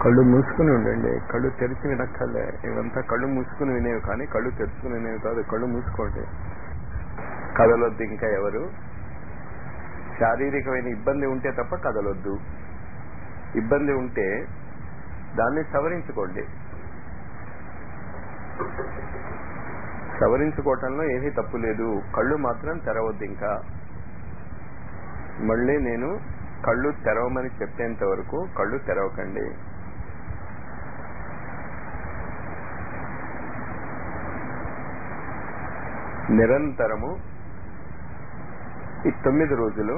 కళ్ళు మూసుకుని ఉండండి కళ్ళు తెరిచి వినక్కర్లే ఇవంతా కళ్ళు మూసుకుని వినేవి కానీ కళ్ళు తెరుచుకుని వినేవి కాదు కళ్ళు మూసుకోండి కదలొద్దు ఇంకా ఎవరు శారీరకమైన ఇబ్బంది ఉంటే తప్ప కదలొద్దు ఇబ్బంది ఉంటే దాన్ని సవరించుకోండి సవరించుకోవటంలో ఏమీ తప్పు లేదు కళ్ళు మాత్రం తెరవద్దు ఇంకా మళ్ళీ నేను కళ్ళు తెరవమని చెప్పేంత వరకు కళ్ళు తెరవకండి నిరంతరము ఈ తొమ్మిది రోజులు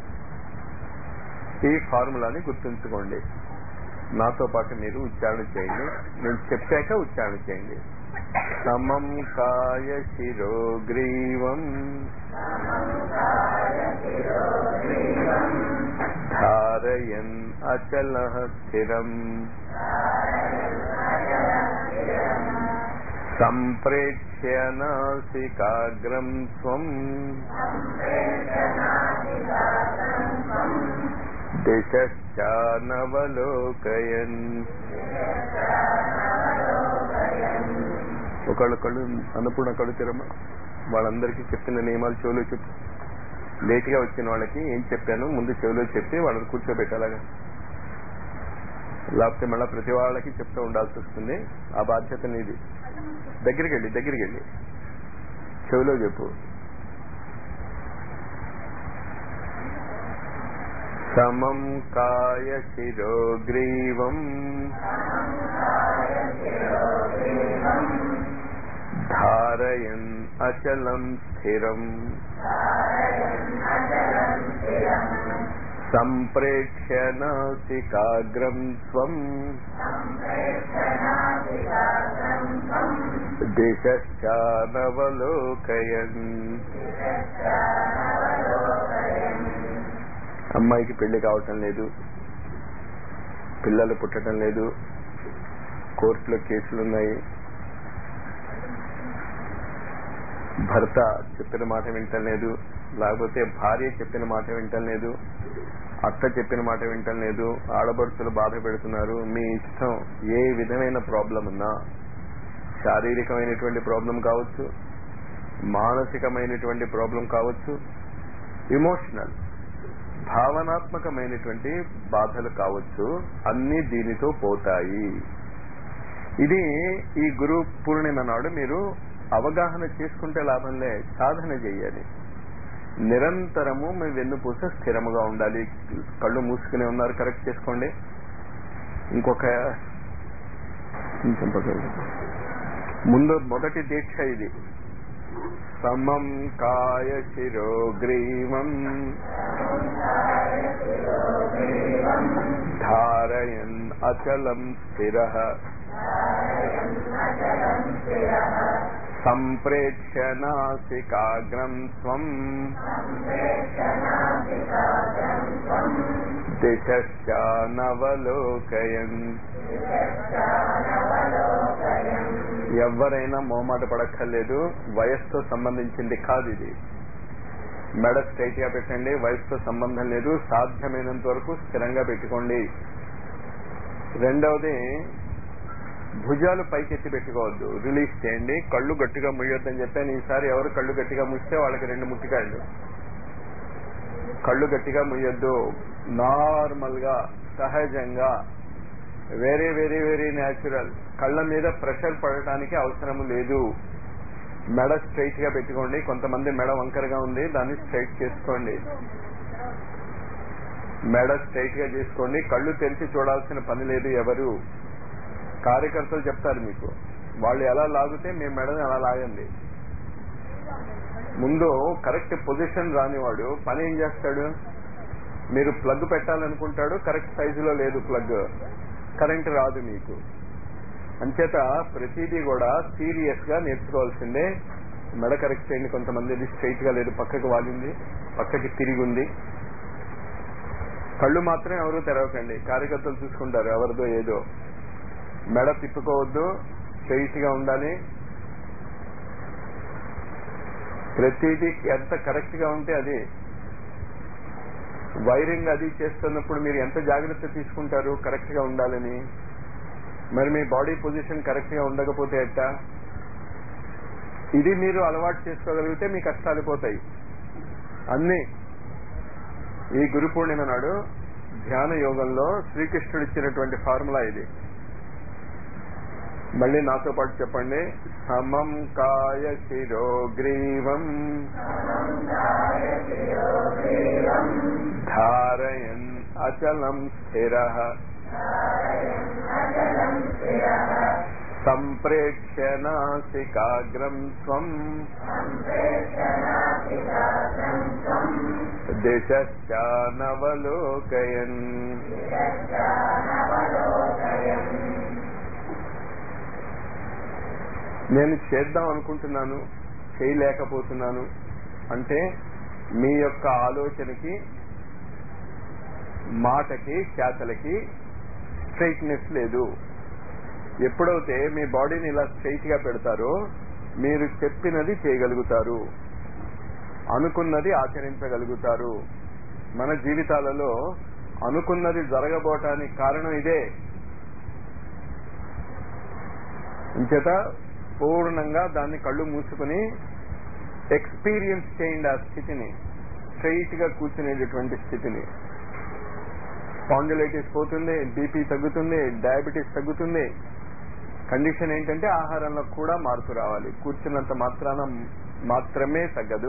ఈ ఫార్ములాని గుర్తుంచుకోండి నాతో పాటు మీరు ఉచ్చారణ చేయండి నేను చెప్పాక ఉచ్చారణ చేయండి సమం కాయ శిరోగ్రీవం ధారయన్ అచల స్థిరం సంప్రేక్ష్య నాసికాగ్రం స్వం దిశానవలోకయన్ ఒకళ్ళు కళ్ళు అన్నపూర్ణ కళ్ళు తెరమ వాళ్ళందరికీ చెప్పిన నియమాలు చెవులో చెప్పు లేట్గా వచ్చిన వాళ్ళకి ఏం చెప్పాను ముందు చెవిలో చెప్పి వాళ్ళని కూర్చోబెట్టాలగా లేకపోతే మళ్ళీ ప్రతి వాళ్ళకి చెప్తూ ఉండాల్సి వస్తుంది ఆ బాధ్యత నీది దగ్గరికి వెళ్ళి దగ్గరికి వెళ్ళి చెవిలో చెప్పు సమం కాయ శిరోగ్రీవం ధారయన్ అచలం స్థిరం సంప్రేక్ష్య నాసికాగ్రం స్వం దిశానవలోకయన్ అమ్మాయికి పెళ్లి కావటం లేదు పిల్లలు పుట్టడం లేదు కోర్టులో కేసులున్నాయి భర్త చెప్పిన మాట వింటం లేదు లేకపోతే భార్య చెప్పిన మాట వింటం లేదు అత్త చెప్పిన మాట వింటం లేదు ఆడబడుచులు బాధ పెడుతున్నారు మీ ఇష్టం ఏ విధమైన ప్రాబ్లం ఉన్నా శారీరకమైనటువంటి ప్రాబ్లం కావచ్చు మానసికమైనటువంటి ప్రాబ్లం కావచ్చు ఇమోషనల్ భావనాత్మకమైనటువంటి బాధలు కావచ్చు అన్ని దీనితో పోతాయి ఇది ఈ గురు పూర్ణిమ నాడు మీరు అవగాహన చేసుకుంటే లాభంలే సాధన చేయాలి నిరంతరము మీ వెన్నుపూస స్థిరముగా ఉండాలి కళ్ళు మూసుకునే ఉన్నారు కరెక్ట్ చేసుకోండి ఇంకొక కొంచెం పక్కకు. ముందు మొదటి దీక్ష ఇది సమం కాయ శిరోగ్రీవం ధారయన్ అచలం స్థిర సంప్రేక్ష్య నాసికాగ్రం స్వం దిశానవలోకయన్ ఎవరైనా మోమాట పడక్కర్లేదు వయస్సుతో సంబంధించింది కాదు ఇది మెడ స్ట్రైట్ గా పెట్టండి వయసుతో సంబంధం లేదు సాధ్యమైనంత వరకు స్థిరంగా పెట్టుకోండి రెండవది భుజాలు పైకెత్తి పెట్టుకోవద్దు రిలీజ్ చేయండి కళ్ళు గట్టిగా ముయ్యొద్దని చెప్పాను ఈసారి ఎవరు కళ్ళు గట్టిగా ముస్తే వాళ్ళకి రెండు ముట్టికాయలు కళ్ళు గట్టిగా ముయ్యొద్దు నార్మల్ గా సహజంగా వెరీ వెరీ వెరీ న్యాచురల్ కళ్ళ మీద ప్రెషర్ పడటానికి అవసరం లేదు మెడ స్ట్రైట్ గా పెట్టుకోండి కొంతమంది మెడ వంకరగా ఉంది దాన్ని స్ట్రైట్ చేసుకోండి మెడ స్ట్రైట్ గా చేసుకోండి కళ్ళు తెరిచి చూడాల్సిన పని లేదు ఎవరు కార్యకర్తలు చెప్తారు మీకు వాళ్ళు ఎలా లాగితే మీ మెడని అలా లాగండి ముందు కరెక్ట్ పొజిషన్ రానివాడు పని ఏం చేస్తాడు మీరు ప్లగ్ పెట్టాలనుకుంటాడు కరెక్ట్ సైజులో లేదు ప్లగ్ కరెంట్ రాదు మీకు అంచేత ప్రతిదీ కూడా సీరియస్ గా నేర్చుకోవాల్సిందే మెడ కరెక్ట్ చేయండి కొంతమంది స్ట్రైట్ గా లేదు పక్కకి వాలింది పక్కకి తిరిగి ఉంది కళ్ళు మాత్రం ఎవరు తెరవకండి కార్యకర్తలు చూసుకుంటారు ఎవరిదో ఏదో మెడ తిప్పుకోవద్దు స్ట్రైట్ గా ఉండాలి ప్రతిదీ ఎంత కరెక్ట్ గా ఉంటే అది వైరింగ్ అది చేస్తున్నప్పుడు మీరు ఎంత జాగ్రత్త తీసుకుంటారు కరెక్ట్ గా ఉండాలని మరి మీ బాడీ పొజిషన్ కరెక్ట్ గా ఉండకపోతే ఎట్టా ఇది మీరు అలవాటు చేసుకోగలిగితే మీ కష్టాలు పోతాయి అన్ని ఈ గురు పూర్ణిమ నాడు ధ్యాన యోగంలో శ్రీకృష్ణుడు ఇచ్చినటువంటి ఫార్ములా ఇది మళ్ళీ నాతో పాటు చెప్పండి సమం కాయ శిరోగ్రీవం ధారయన్ అచలం స్థిర సంప్రేక్ష్య నాసికాగ్రం స్వం దిశానవలోకయన్ నేను చేద్దాం అనుకుంటున్నాను చేయలేకపోతున్నాను అంటే మీ యొక్క ఆలోచనకి మాటకి చేతలకి స్ట్రైట్నెస్ లేదు ఎప్పుడైతే మీ బాడీని ఇలా స్ట్రైట్ గా పెడతారో మీరు చెప్పినది చేయగలుగుతారు అనుకున్నది ఆచరించగలుగుతారు మన జీవితాలలో అనుకున్నది జరగబోటానికి కారణం ఇదే ఇంచేత పూర్ణంగా దాన్ని కళ్ళు మూసుకుని ఎక్స్పీరియన్స్ చేయండి ఆ స్థితిని స్ట్రైట్ గా కూర్చునేటటువంటి స్థితిని స్పాండిలైటిస్ పోతుంది బీపీ తగ్గుతుంది డయాబెటీస్ తగ్గుతుంది కండిషన్ ఏంటంటే ఆహారంలో కూడా మార్పు రావాలి కూర్చున్నంత మాత్రాన మాత్రమే తగ్గదు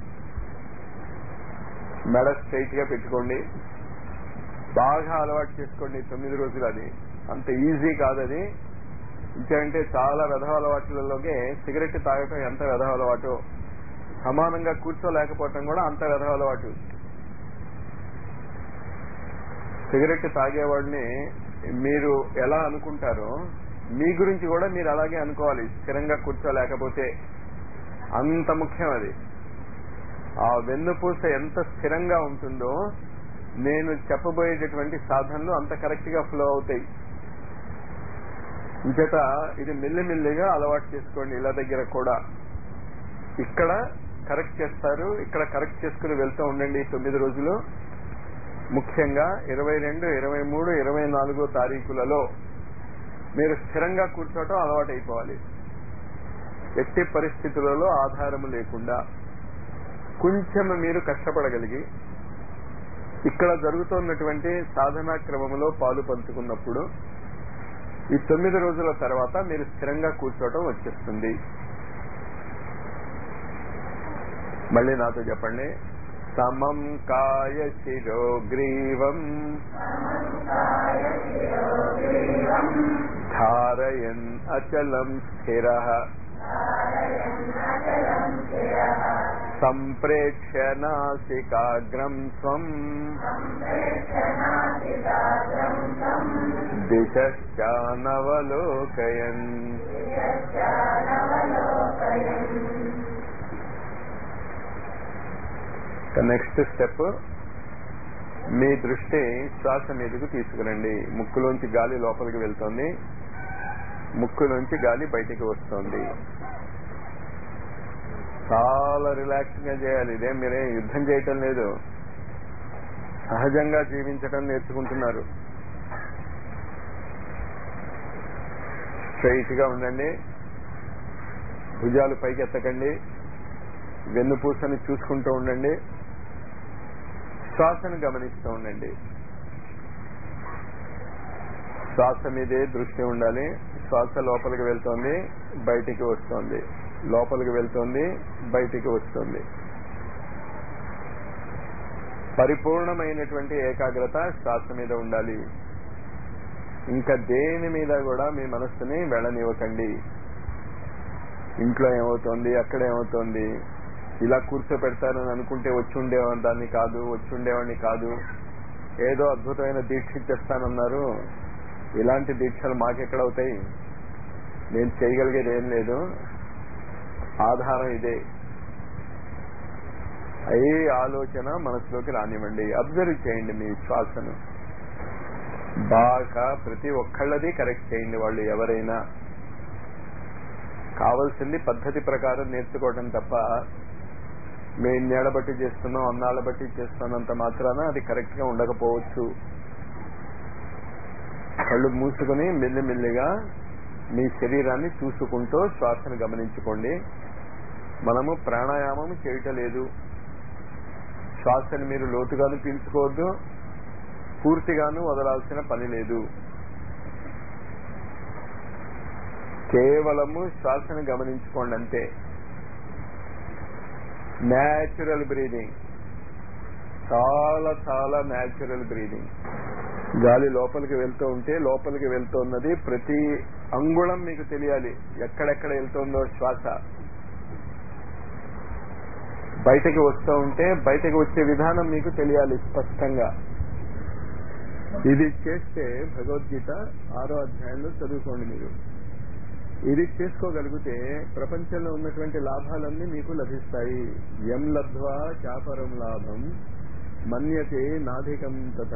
మెడ స్ట్రైట్ గా పెట్టుకోండి బాగా అలవాటు చేసుకోండి తొమ్మిది రోజులు అది అంత ఈజీ కాదు అది ఇంకేంటే చాలా వెధవ అలవాట్లలోకి సిగరెట్ తాగటం ఎంత వెధవ అలవాటు సమానంగా కూర్చోలేకపోవటం కూడా అంత వెధవ అలవాటు సిగరెట్ తాగేవాడిని మీరు ఎలా అనుకుంటారో మీ గురించి కూడా మీరు అలాగే అనుకోవాలి స్థిరంగా కూర్చోలేకపోతే అంత ముఖ్యం అది ఆ వెన్నుపూస ఎంత స్థిరంగా ఉంటుందో నేను చెప్పబోయేటటువంటి సాధనలు అంత కరెక్ట్ గా ఫ్లో అవుతాయి ఇంచేత ఇది మెల్లిమెల్లిగా అలవాటు చేసుకోండి ఇలా దగ్గర కూడా ఇక్కడ కరెక్ట్ చేస్తారు ఇక్కడ కరెక్ట్ చేసుకుని వెళ్తూ ఉండండి ఈ తొమ్మిది రోజులు ముఖ్యంగా ఇరవై రెండు ఇరవై మూడు ఇరవై నాలుగో తారీఖులలో మీరు స్థిరంగా కూర్చోవటం అలవాటు అయిపోవాలి ఎట్టి పరిస్థితులలో ఆధారము లేకుండా కొంచెం మీరు కష్టపడగలిగి ఇక్కడ జరుగుతున్నటువంటి సాధనా క్రమంలో పాలు పంచుకున్నప్పుడు ఈ తొమ్మిది రోజుల తర్వాత మీరు స్థిరంగా కూర్చోవటం వచ్చేస్తుంది మళ్ళీ నాతో చెప్పండి సమం కాయ శిరోగ్రీవం ధారయన్ అచలం స్థిర సంప్రేక్ష్య నాసికాగ్రం స్వం దిశానవలోకయన్ నెక్స్ట్ స్టెప్ మీ దృష్టి శ్వాస మీదకు తీసుకురండి ముక్కులోంచి గాలి లోపలికి వెళ్తోంది ముక్కులోంచి గాలి బయటికి వస్తోంది చాలా రిలాక్స్ గా చేయాలి ఇదే మీరే యుద్ధం చేయటం లేదు సహజంగా జీవించడం నేర్చుకుంటున్నారు స్ట్రైట్ గా ఉండండి భుజాలు పైకి ఎత్తకండి వెన్నుపూసని చూసుకుంటూ ఉండండి శ్వాసను గమనిస్తూ ఉండండి శ్వాస మీదే దృష్టి ఉండాలి శ్వాస లోపలికి వెళ్తోంది బయటికి వస్తోంది లోపలికి వెళ్తోంది బయటికి వస్తుంది పరిపూర్ణమైనటువంటి ఏకాగ్రత శ్వాస మీద ఉండాలి ఇంకా దేని మీద కూడా మీ మనస్సుని వెళ్ళనివ్వకండి ఇంట్లో ఏమవుతోంది అక్కడ ఏమవుతోంది ఇలా కూర్చోపెడతారని అనుకుంటే వచ్చి ఉండేదాన్ని కాదు వచ్చి ఉండేవాడిని కాదు ఏదో అద్భుతమైన దీక్ష ఇచ్చేస్తానన్నారు ఇలాంటి దీక్షలు మాకెక్కడవుతాయి నేను చేయగలిగేది ఏం లేదు ఆధారం ఇదే ఏ ఆలోచన మనసులోకి రానివ్వండి అబ్జర్వ్ చేయండి మీ శ్వాసను బాగా ప్రతి ఒక్కళ్ళది కరెక్ట్ చేయండి వాళ్ళు ఎవరైనా కావలసింది పద్ధతి ప్రకారం నేర్చుకోవడం తప్ప మేము ఇన్నేళ్ల బట్టి చేస్తున్నాం అన్నాళ్ళ బట్టి చేస్తున్నంత మాత్రాన అది కరెక్ట్ గా ఉండకపోవచ్చు కళ్ళు మూసుకుని మెల్లిమెల్లిగా మీ శరీరాన్ని చూసుకుంటూ శ్వాసను గమనించుకోండి మనము ప్రాణాయామం చేయటం లేదు శ్వాసని మీరు లోతుగాను పీల్చుకోవద్దు పూర్తిగాను వదలాల్సిన పని లేదు కేవలము శ్వాసను గమనించుకోండి అంతే న్యాచురల్ బ్రీదింగ్ చాలా చాలా న్యాచురల్ బ్రీదింగ్ గాలి లోపలికి వెళ్తూ ఉంటే లోపలికి వెళ్తున్నది ప్రతి అంగుళం మీకు తెలియాలి ఎక్కడెక్కడ వెళ్తుందో శ్వాస బయటకి వస్తూ ఉంటే బయటకు వచ్చే విధానం మీకు తెలియాలి స్పష్టంగా ఇది చేస్తే భగవద్గీత ఆరో అధ్యాయంలో చదువుకోండి మీరు ఇది చేసుకోగలిగితే ప్రపంచంలో ఉన్నటువంటి లాభాలన్నీ మీకు లభిస్తాయి ఎం లబ్ధ్వా చాపరం లాభం మన్యతే నాధికం తత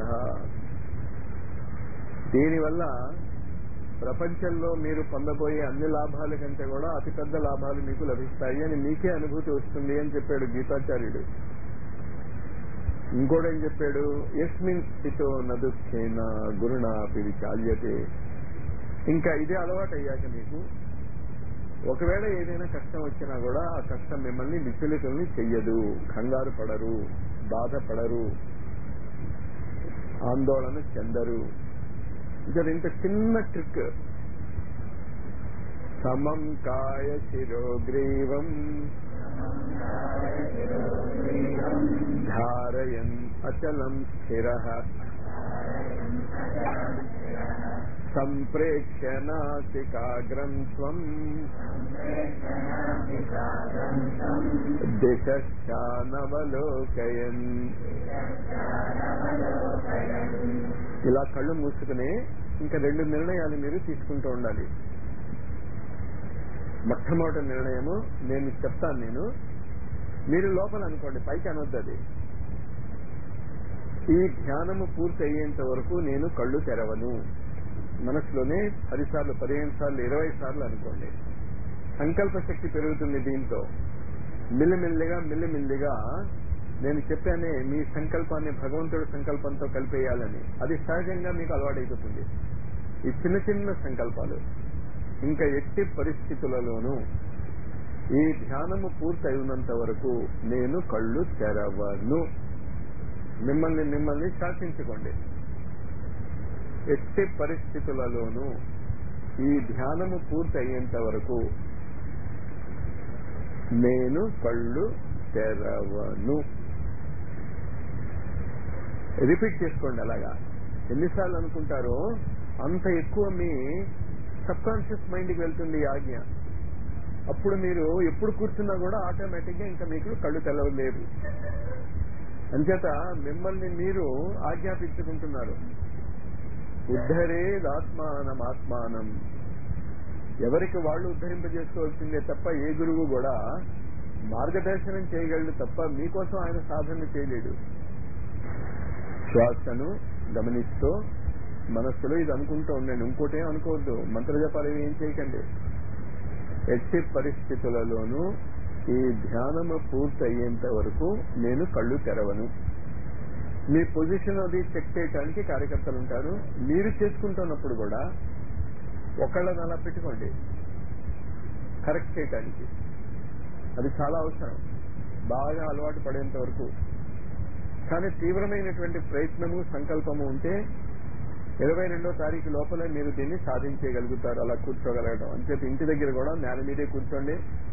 దీనివల్ల ప్రపంచంలో మీరు పొందబోయే అన్ని లాభాల కంటే కూడా అతిపెద్ద లాభాలు మీకు లభిస్తాయి అని మీకే అనుభూతి వస్తుంది అని చెప్పాడు గీతాచార్యుడు ఇంకోటేం చెప్పాడు ఎస్మిన్ స్థితో నదుఖేన గురుణ పిడి చాల్యతే ఇంకా ఇదే అలవాటు అయ్యాక మీకు ఒకవేళ ఏదైనా కష్టం వచ్చినా కూడా ఆ కష్టం మిమ్మల్ని విచలితుల్ని చెయ్యదు కంగారు పడరు బాధపడరు ఆందోళన చెందరు ఇక్కడ ఇంత చిన్న ట్రిక్ సమం కాయ శిరోగ్రీవం ధారయన్ అచలం స్థిర సంప్రేక్ష్య నాసికాగ్రం స్వం దిశానవలోకయన్ ఇలా కళ్ళు మూసుకుని ఇంకా రెండు నిర్ణయాలు మీరు తీసుకుంటూ ఉండాలి మొట్టమొదటి నిర్ణయము నేను చెప్తాను నేను మీరు లోపల అనుకోండి పైకి అనొద్దు అది ఈ ధ్యానము పూర్తి అయ్యేంత వరకు నేను కళ్ళు తెరవను మనసులోనే పదిసార్లు పదిహేను సార్లు ఇరవై సార్లు అనుకోండి సంకల్ప శక్తి పెరుగుతుంది దీంతో మిల్లిమిల్లిగా మిల్లిమిల్లిగా నేను చెప్పానే మీ సంకల్పాన్ని భగవంతుడి సంకల్పంతో కలిపేయాలని అది సహజంగా మీకు అలవాటైపోతుంది ఈ చిన్న చిన్న సంకల్పాలు ఇంకా ఎట్టి పరిస్థితులలోనూ ఈ ధ్యానము పూర్తయినంత వరకు నేను కళ్ళు తెరవను మిమ్మల్ని మిమ్మల్ని శాసించుకోండి ఎట్టి పరిస్థితులలోనూ ఈ ధ్యానము పూర్తి అయ్యేంత వరకు నేను కళ్ళు తెరవను రిపీట్ చేసుకోండి అలాగా ఎన్నిసార్లు అనుకుంటారో అంత ఎక్కువ మీ సబ్ కాన్షియస్ మైండ్కి వెళ్తుంది ఈ ఆజ్ఞ అప్పుడు మీరు ఎప్పుడు కూర్చున్నా కూడా ఆటోమేటిక్ గా ఇంకా మీకు కళ్ళు తెలవలేరు అంచేత మిమ్మల్ని మీరు ఆజ్ఞాపించుకుంటున్నారు ఉద్ధరేదాత్మానం ఆత్మానం ఎవరికి వాళ్ళు ఉద్ధరింపజేసుకోవాల్సిందే తప్ప ఏ గురువు కూడా మార్గదర్శనం చేయగలడు తప్ప మీకోసం ఆయన సాధన చేయలేడు శ్వాసను గమనిస్తూ మనస్సులో ఇది అనుకుంటూ ఉండండి ఇంకోటి ఏం అనుకోవద్దు మంత్రజపాలు ఏం చేయకండి ఎట్టి పరిస్థితులలోనూ ఈ ధ్యానము పూర్తి అయ్యేంత వరకు నేను కళ్ళు తెరవను మీ పొజిషన్ అది చెక్ చేయడానికి కార్యకర్తలు ఉంటారు మీరు చేసుకుంటున్నప్పుడు కూడా ఒకళ్ళని అలా పెట్టుకోండి కరెక్ట్ చేయడానికి అది చాలా అవసరం బాగా అలవాటు పడేంత వరకు కానీ తీవ్రమైనటువంటి ప్రయత్నము సంకల్పము ఉంటే ఇరవై రెండో తారీఖు లోపల మీరు దీన్ని సాధించగలుగుతారు అలా కూర్చోగలగడం అంచేత ఇంటి దగ్గర కూడా నేల మీదే కూర్చోండి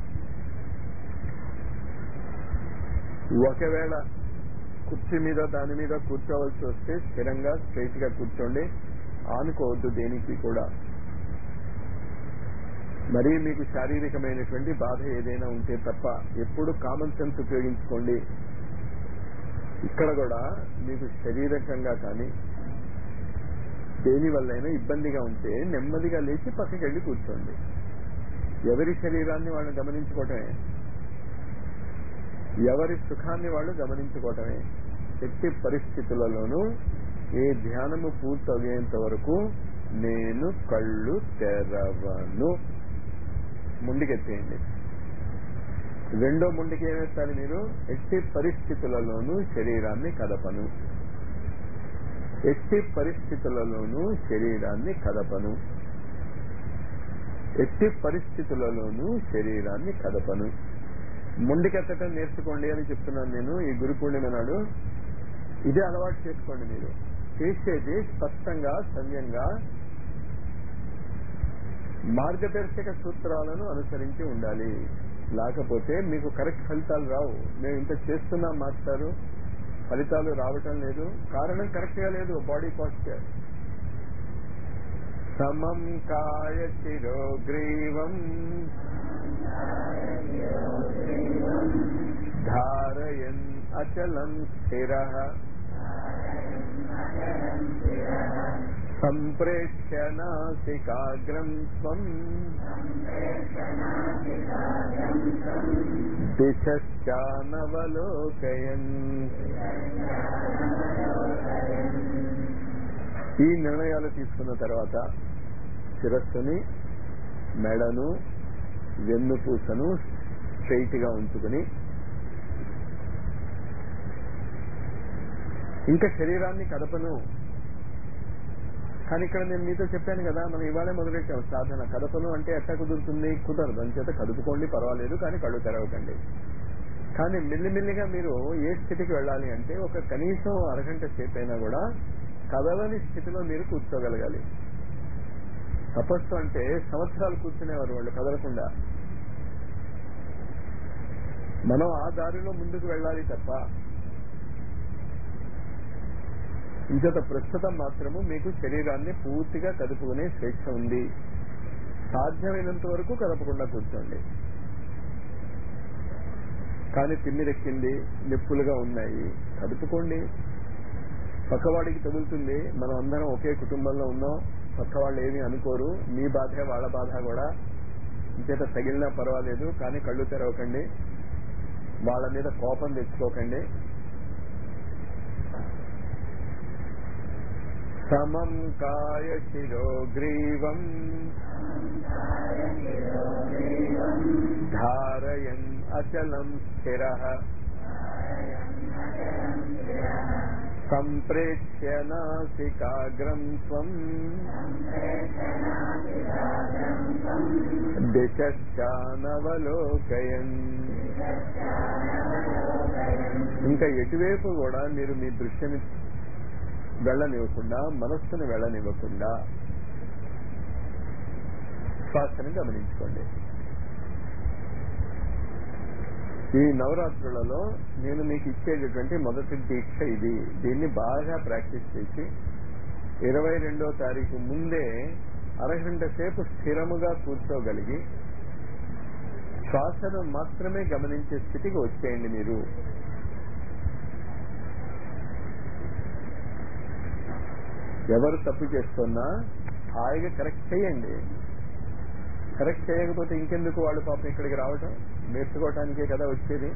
ఒకవేళ కుర్చీ మీద దాని మీద కూర్చోవలసి వస్తే స్థిరంగా స్ట్రైట్ గా కూర్చోండి ఆనుకోవద్దు దేనికి కూడా మరీ మీకు శారీరకమైనటువంటి బాధ ఏదైనా ఉంటే తప్ప ఎప్పుడు కామన్ సెన్స్ ఉపయోగించుకోండి ఇక్కడ కూడా మీకు శారీరకంగా కానీ దేని వల్లైనా ఇబ్బందిగా ఉంటే నెమ్మదిగా లేచి పక్కకి వెళ్ళి కూర్చోండి ఎవరి శరీరాన్ని వాళ్ళు గమనించుకోవటమే ఎవరి సుఖాన్ని వాళ్ళు గమనించుకోవటమే ఎట్టి పరిస్థితులలోనూ ఏ ధ్యానము పూర్తయ్యేంత వరకు నేను కళ్ళు తెరవను ముందుకెత్తేయండి రెండో ముందుకి ఏమేస్తారు మీరు ఎట్టి పరిస్థితులలోనూ శరీరాన్ని కదపను ఎట్టి పరిస్థితులలోనూ శరీరాన్ని కదపను ఎట్టి పరిస్థితులలోనూ శరీరాన్ని కదపను మొండికెత్తటం నేర్చుకోండి అని చెప్తున్నాను నేను ఈ గురు పూర్ణిమ నాడు ఇదే అలవాటు చేసుకోండి మీరు చేసేది స్పష్టంగా సవ్యంగా మార్గదర్శక సూత్రాలను అనుసరించి ఉండాలి లేకపోతే మీకు కరెక్ట్ ఫలితాలు రావు మేము ఇంత చేస్తున్నాం మాస్టారు ఫలితాలు రావటం లేదు కారణం కరెక్ట్ గా లేదు బాడీ పాస్చర్ సమం కాయ శిరోగ్రీవం ధారయన్ అచలం స్థిర సంప్రేక్ష్య నాసికాగ్రం స్వం దిశానవలోకయన్ ఈ నిర్ణయాలు తీసుకున్న తర్వాత శిరస్సుని మెడను వెన్నుపూసను స్ట్రైట్ గా ఉంచుకుని ఇంకా శరీరాన్ని కదపను కానీ ఇక్కడ నేను మీతో చెప్పాను కదా మనం ఇవాళే మొదలెట్టాం సాధన కదపను అంటే ఎట్లా కుదురుతుంది కుదరదు అంచేత కదుపుకోండి పర్వాలేదు కానీ కళ్ళు తెరవకండి కానీ మెల్లిమెల్లిగా మీరు ఏ స్థితికి వెళ్ళాలి అంటే ఒక కనీసం అరగంట సేపు అయినా కూడా కదలని స్థితిలో మీరు కూర్చోగలగాలి తపస్సు అంటే సంవత్సరాలు కూర్చునేవారు వాళ్ళు కదలకుండా మనం ఆ దారిలో ముందుకు వెళ్ళాలి తప్ప ఇంచేత ప్రస్తుతం మాత్రము మీకు శరీరాన్ని పూర్తిగా కదుపుకునే స్వేచ్ఛ ఉంది సాధ్యమైనంత వరకు కదపకుండా కూర్చోండి కానీ తిమ్మిరెక్కింది నొప్పులుగా ఉన్నాయి కదుపుకోండి పక్కవాడికి తగులుతుంది మనం అందరం ఒకే కుటుంబంలో ఉన్నాం పక్క వాళ్ళు ఏమీ అనుకోరు మీ బాధే వాళ్ళ బాధ కూడా ఇంచేత తగిలినా పర్వాలేదు కానీ కళ్ళు తెరవకండి వాళ్ళ మీద కోపం తెచ్చుకోకండి సమం కాయ శిరోగ్రీవం ధారయన్ అచలం స్థిర సంప్రేక్ష్య నాసికాగ్రం స్వం దిశానవలోకయన్ ఇంకా ఎటువైపు కూడా మీరు మీ దృశ్యం వెళ్ళనివ్వకుండా మనస్సును వెళ్ళనివ్వకుండా శ్వాసను గమనించుకోండి ఈ నవరాత్రులలో నేను మీకు ఇచ్చేటటువంటి మొదటి దీక్ష ఇది దీన్ని బాగా ప్రాక్టీస్ చేసి ఇరవై రెండో తారీఖు ముందే అరగంట సేపు స్థిరముగా కూర్చోగలిగి శ్వాసను మాత్రమే గమనించే స్థితికి వచ్చేయండి మీరు ఎవరు తప్పు చేస్తున్నా హాయిగా కరెక్ట్ చేయండి కరెక్ట్ చేయకపోతే ఇంకెందుకు వాళ్ళు పాపం ఇక్కడికి రావటం నేర్చుకోవటానికే కదా వచ్చేది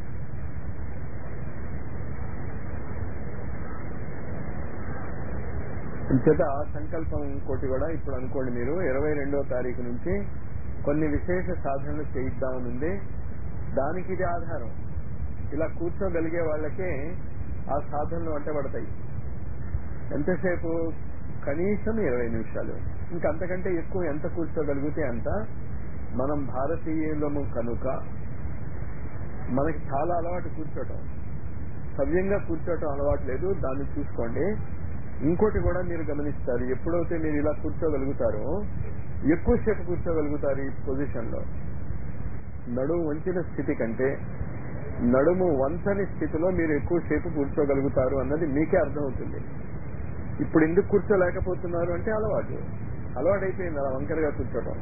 చేత ఆ సంకల్పం ఇంకోటి కూడా ఇప్పుడు అనుకోండి మీరు ఇరవై రెండో తారీఖు నుంచి కొన్ని విశేష సాధనలు చేయిద్దామనుంది దానికి ఇది ఆధారం ఇలా కూర్చోగలిగే వాళ్ళకే ఆ సాధనలు వంటబడతాయి ఎంతసేపు కనీసం ఇరవై నిమిషాలు ఇంకా అంతకంటే ఎక్కువ ఎంత కూర్చోగలిగితే అంత మనం భారతీయులము కనుక మనకి చాలా అలవాటు కూర్చోటం సవ్యంగా కూర్చోటం అలవాటు లేదు దాన్ని చూసుకోండి ఇంకోటి కూడా మీరు గమనిస్తారు ఎప్పుడైతే మీరు ఇలా కూర్చోగలుగుతారో ఎక్కువసేపు కూర్చోగలుగుతారు ఈ పొజిషన్ లో నడుము వంచిన స్థితి కంటే నడుము వంచని స్థితిలో మీరు ఎక్కువసేపు కూర్చోగలుగుతారు అన్నది మీకే అర్థమవుతుంది ఇప్పుడు ఎందుకు కూర్చోలేకపోతున్నారు అంటే అలవాటు అలవాటు అయిపోయింది అలా వంకరగా కూర్చోటం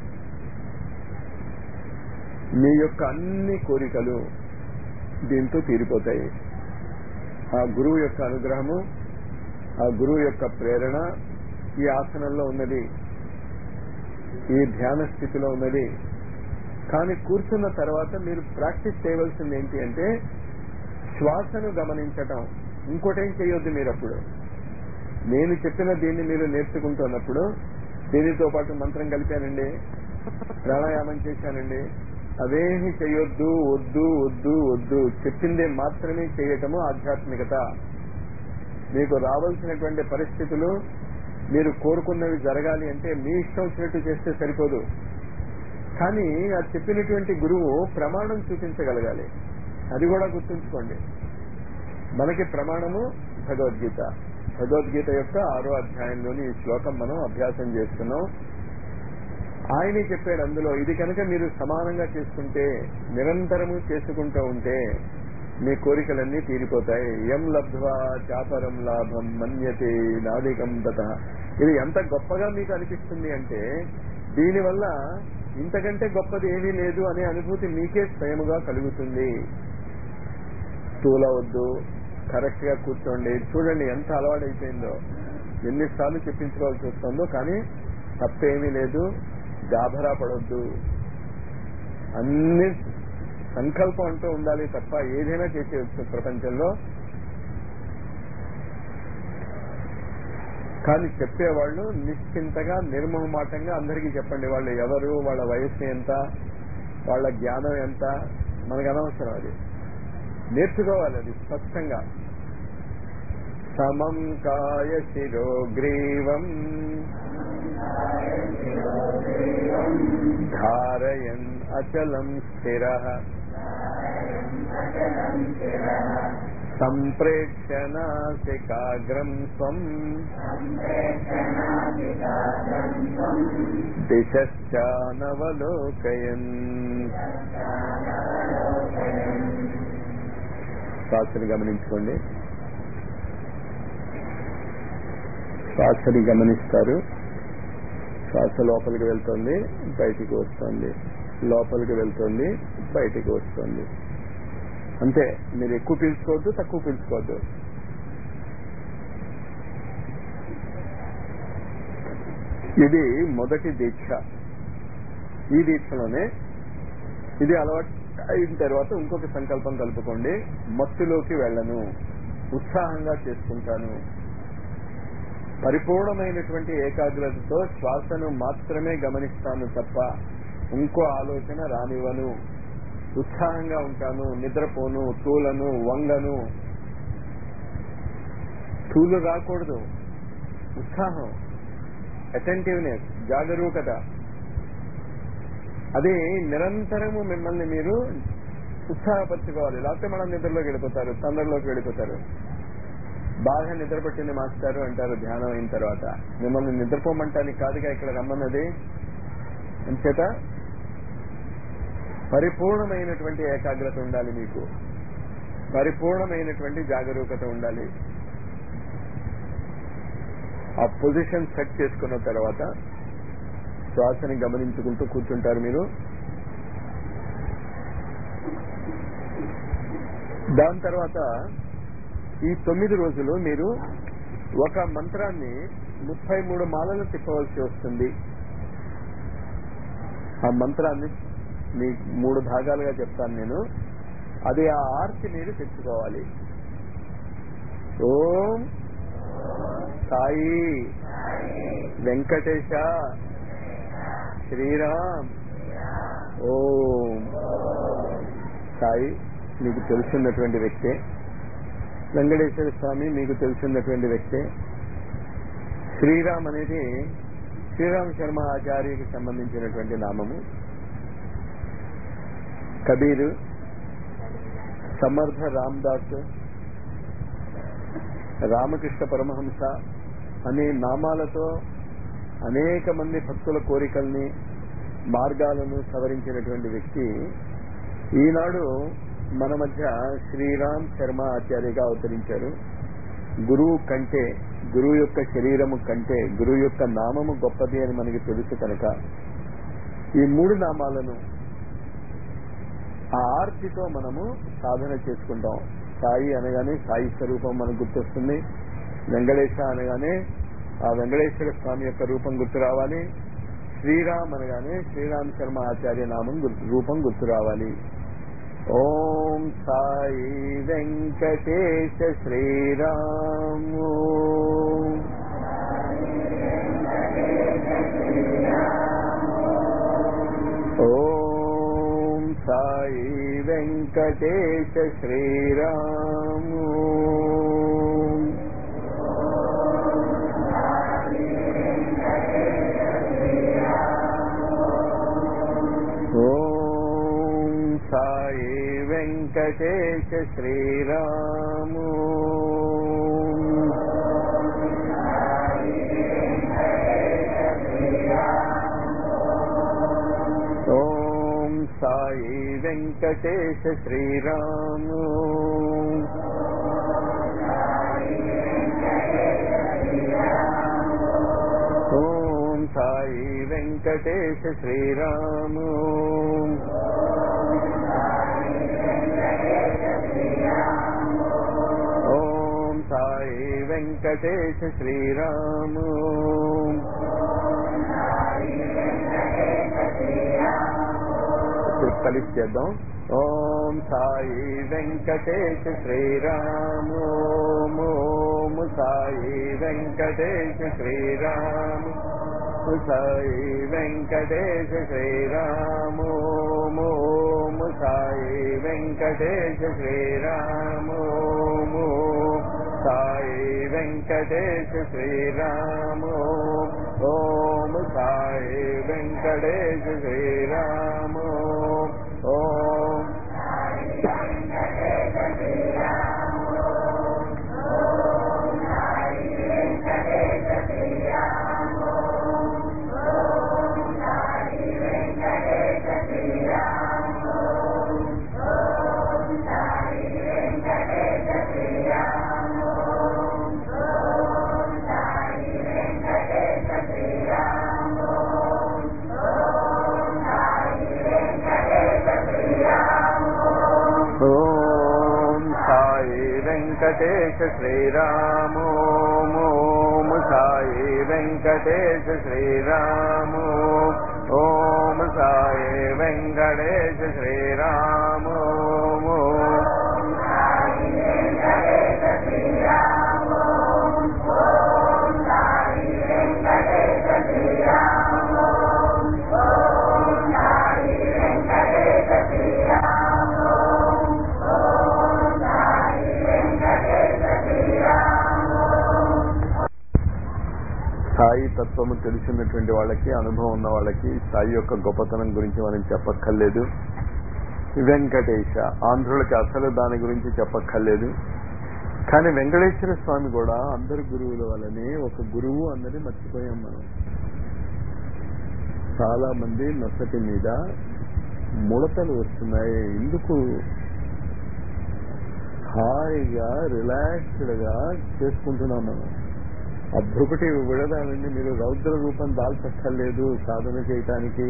మీ యొక్క అన్ని కోరికలు దీంతో తీరిపోతాయి ఆ గురువు యొక్క అనుగ్రహము ఆ గురువు యొక్క ప్రేరణ ఈ ఆసనంలో ఉన్నది ఈ ధ్యాన స్థితిలో ఉన్నది కానీ కూర్చున్న తర్వాత మీరు ప్రాక్టీస్ చేయవలసింది ఏంటి అంటే శ్వాసను గమనించటం ఇంకోటేం చేయొద్దు మీరు అప్పుడు నేను చెప్పిన దీన్ని మీరు నేర్చుకుంటున్నప్పుడు దీనితో పాటు మంత్రం కలిపానండి ప్రాణాయామం చేశానండి అవేమి చేయొద్దు వద్దు వద్దు వద్దు చెప్పిందే మాత్రమే చేయటము ఆధ్యాత్మికత మీకు రావాల్సినటువంటి పరిస్థితులు మీరు కోరుకున్నవి జరగాలి అంటే మీ ఇష్టం వచ్చినట్టు చేస్తే సరిపోదు కానీ ఆ చెప్పినటువంటి గురువు ప్రమాణం చూపించగలగాలి అది కూడా గుర్తుంచుకోండి మనకి ప్రమాణము భగవద్గీత భగవద్గీత యొక్క ఆరో అధ్యాయంలోని ఈ శ్లోకం మనం అభ్యాసం చేస్తున్నాం ఆయనే చెప్పాడు అందులో ఇది కనుక మీరు సమానంగా చేసుకుంటే నిరంతరము చేసుకుంటూ ఉంటే మీ కోరికలన్నీ తీరిపోతాయి ఎం లబ్ధ్వా చాపరం లాభం మన్యతే నాదికం దత ఇది ఎంత గొప్పగా మీకు అనిపిస్తుంది అంటే దీనివల్ల ఇంతకంటే గొప్పది ఏమీ లేదు అనే అనుభూతి మీకే స్వయముగా కలుగుతుంది తూలవద్దు కరెక్ట్ గా కూర్చోండి చూడండి ఎంత అలవాటైపోయిందో ఎన్నిసార్లు చెప్పించుకోవాల్సి వస్తుందో కానీ తప్పేమీ లేదు గాభరా పడొద్దు అన్ని సంకల్పం అంటూ ఉండాలి తప్ప ఏదైనా చేసేయచ్చు ప్రపంచంలో కానీ చెప్పేవాళ్ళు నిశ్చింతగా నిర్మోహమాటంగా అందరికీ చెప్పండి వాళ్ళు ఎవరు వాళ్ళ వయస్సు ఎంత వాళ్ళ జ్ఞానం ఎంత మనకు అనవసరం అది నేర్చుకోవాలి అది స్పష్టంగా సమం కాయ శిరోగ్రీవం ధారయన్ అచలం స్థిర సంప్రేక్షణాసికాగ్రం స్వం దిశానవలోకయన్ శ్వాసని గమనించుకోండి శ్వాసని గమనిస్తారు శ్వాస లోపలికి వెళ్తుంది బయటికి వస్తుంది లోపలికి వెళ్తుంది బయటికి వస్తుంది అంతే మీరు ఎక్కువ పీల్చుకోవద్దు తక్కువ పీల్చుకోవద్దు ఇది మొదటి దీక్ష ఈ దీక్షలోనే ఇది అలవాటు అయిన తర్వాత ఇంకొక సంకల్పం కలుపుకోండి మత్తులోకి వెళ్ళను ఉత్సాహంగా చేసుకుంటాను పరిపూర్ణమైనటువంటి ఏకాగ్రతతో శ్వాసను మాత్రమే గమనిస్తాను తప్ప ఇంకో ఆలోచన రానివ్వను ఉత్సాహంగా ఉంటాను నిద్రపోను తూలను వంగను తూలు రాకూడదు ఉత్సాహం అటెంటివ్నెస్ జాగరూకత అది నిరంతరము మిమ్మల్ని మీరు ఉత్సాహపరచుకోవాలి లేకపోతే మనం నిద్రలోకి వెళ్ళిపోతారు తొందరలోకి వెళ్ళిపోతారు బాగా నిద్ర పట్టింది మాస్టారు అంటారు ధ్యానం అయిన తర్వాత మిమ్మల్ని నిద్రపోమంటానికి కాదుగా ఇక్కడ రమ్మన్నది అంచేత పరిపూర్ణమైనటువంటి ఏకాగ్రత ఉండాలి మీకు పరిపూర్ణమైనటువంటి జాగరూకత ఉండాలి ఆ పొజిషన్ సెట్ చేసుకున్న తర్వాత శ్వాసని గమనించుకుంటూ కూర్చుంటారు మీరు దాని తర్వాత ఈ తొమ్మిది రోజులు మీరు ఒక మంత్రాన్ని ముప్పై మూడు మాలలు తిప్పవలసి వస్తుంది ఆ మంత్రాన్ని మీ మూడు భాగాలుగా చెప్తాను నేను అది ఆ ఆర్తి మీరు తెచ్చుకోవాలి ఓం సాయి వెంకటేశ శ్రీరామ్ ఓం సాయి మీకు తెలుసున్నటువంటి వ్యక్తే వెంకటేశ్వర స్వామి మీకు తెలిసినటువంటి వ్యక్తే శ్రీరామ్ అనేది శ్రీరామ్ శర్మ ఆచార్యకి సంబంధించినటువంటి నామము కబీర్ సమర్థ రామ్దాస్ రామకృష్ణ పరమహంస అనే నామాలతో అనేక మంది భక్తుల కోరికల్ని మార్గాలను సవరించినటువంటి వ్యక్తి ఈనాడు మన మధ్య శ్రీరామ్ శర్మ ఆచార్యగా అవతరించారు గురువు కంటే గురువు యొక్క శరీరము కంటే గురువు యొక్క నామము గొప్పది అని మనకి తెలుసు కనుక ఈ మూడు నామాలను ఆ ఆర్తితో మనము సాధన చేసుకుంటాం సాయి అనగానే సాయి స్వరూపం మనకు గుర్తొస్తుంది వెంకటేశ అనగానే ఆ వెంకటేశ్వర స్వామి యొక్క రూపం గుర్తు రావాలి శ్రీరామ్ అనగానే శ్రీరామ్ శర్మ ఆచార్య నామం గుర్తు- రూపం గుర్తు రావాలి ఓం సాయి వెంకటేశ శ్రీరామ్ ఓం సాయి వెంకటేశ శ్రీరామ్ వెంకటేశ శ్రీరాము ఓం సాయి వెంకటేశ శ్రీరాము ఓం సాయి వెంకటేశ శ్రీరాము ఓం సాయి వెంకటేశ శ్రీరాము ఇప్పుడు కలిసి చేద్దాం ఓం సాయి వెంకటేశ శ్రీరాము ఓం సాయి వెంకటేశ శ్రీరాము సాయి వెంకటేశ శ్రీరాము ఓం సాయి వెంకటేశ శ్రీరాము సాయి వెంకటేశ శ్రీరాము ఓం సాయి వెంకటేశ శ్రీరాము ఓం ఓం సాయి వెంకటేశ శ్రీరాము ఓం సాయి వెంకటేశ శ్రీరాము ఓం సాయి వెంకటేశ శ్రీరాము సాయి తత్వము తెలిసినటువంటి వాళ్ళకి అనుభవం ఉన్న వాళ్ళకి సాయి యొక్క గొప్పతనం గురించి మనం చెప్పక్కర్లేదు వెంకటేశ ఆంధ్రులకి అసలు దాని గురించి చెప్పక్కర్లేదు కానీ వెంకటేశ్వర స్వామి కూడా అందరు గురువుల వల్లనే ఒక గురువు అన్నది మర్చిపోయాం మనం చాలా మంది నొసటి మీద ముడతలు వస్తున్నాయి ఎందుకు హాయిగా రిలాక్స్డ్ గా చేసుకుంటున్నాం మనం ఆ భ్రుకుటి విడదానండి మీరు రౌద్ర రూపం దాల్చక్కర్లేదు సాధన చేయటానికి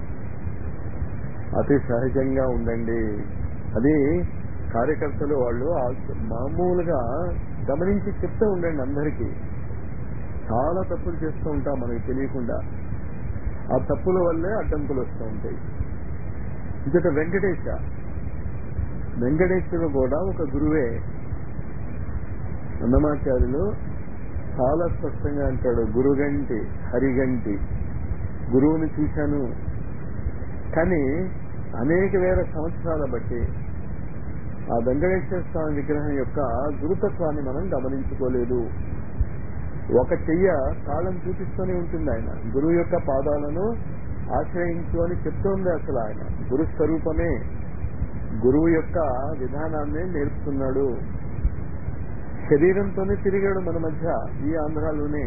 అతి సహజంగా ఉండండి అది కార్యకర్తలు వాళ్ళు ఆ- మామూలుగా గమనించి చెప్తూ ఉండండి అందరికీ చాలా తప్పులు చేస్తూ ఉంటాం మనకి తెలియకుండా ఆ తప్పుల వల్లే అడ్డంకులు వస్తూ ఉంటాయి ఇంకట వెంకటేశ వెంకటేశ్వరుడు కూడా ఒక గురువే అన్నమాచార్యులు చాలా స్పష్టంగా అంటాడు గురుగంటి హరిగంటి గురువుని చూశాను కానీ అనేక వేల సంవత్సరాల బట్టి ఆ వెంకటేశ్వర స్వామి విగ్రహం యొక్క గురుతత్వాన్ని మనం గమనించుకోలేదు ఒక చెయ్య కాలం చూపిస్తూనే ఉంటుంది ఆయన గురువు యొక్క పాదాలను ఆశ్రయించు అని చెప్తోంది అసలు ఆయన గురు స్వరూపమే గురువు యొక్క విధానాన్ని నేర్పుతున్నాడు శరీరంతోనే తిరిగాడు మన మధ్య ఈ ఆంధ్రాలోనే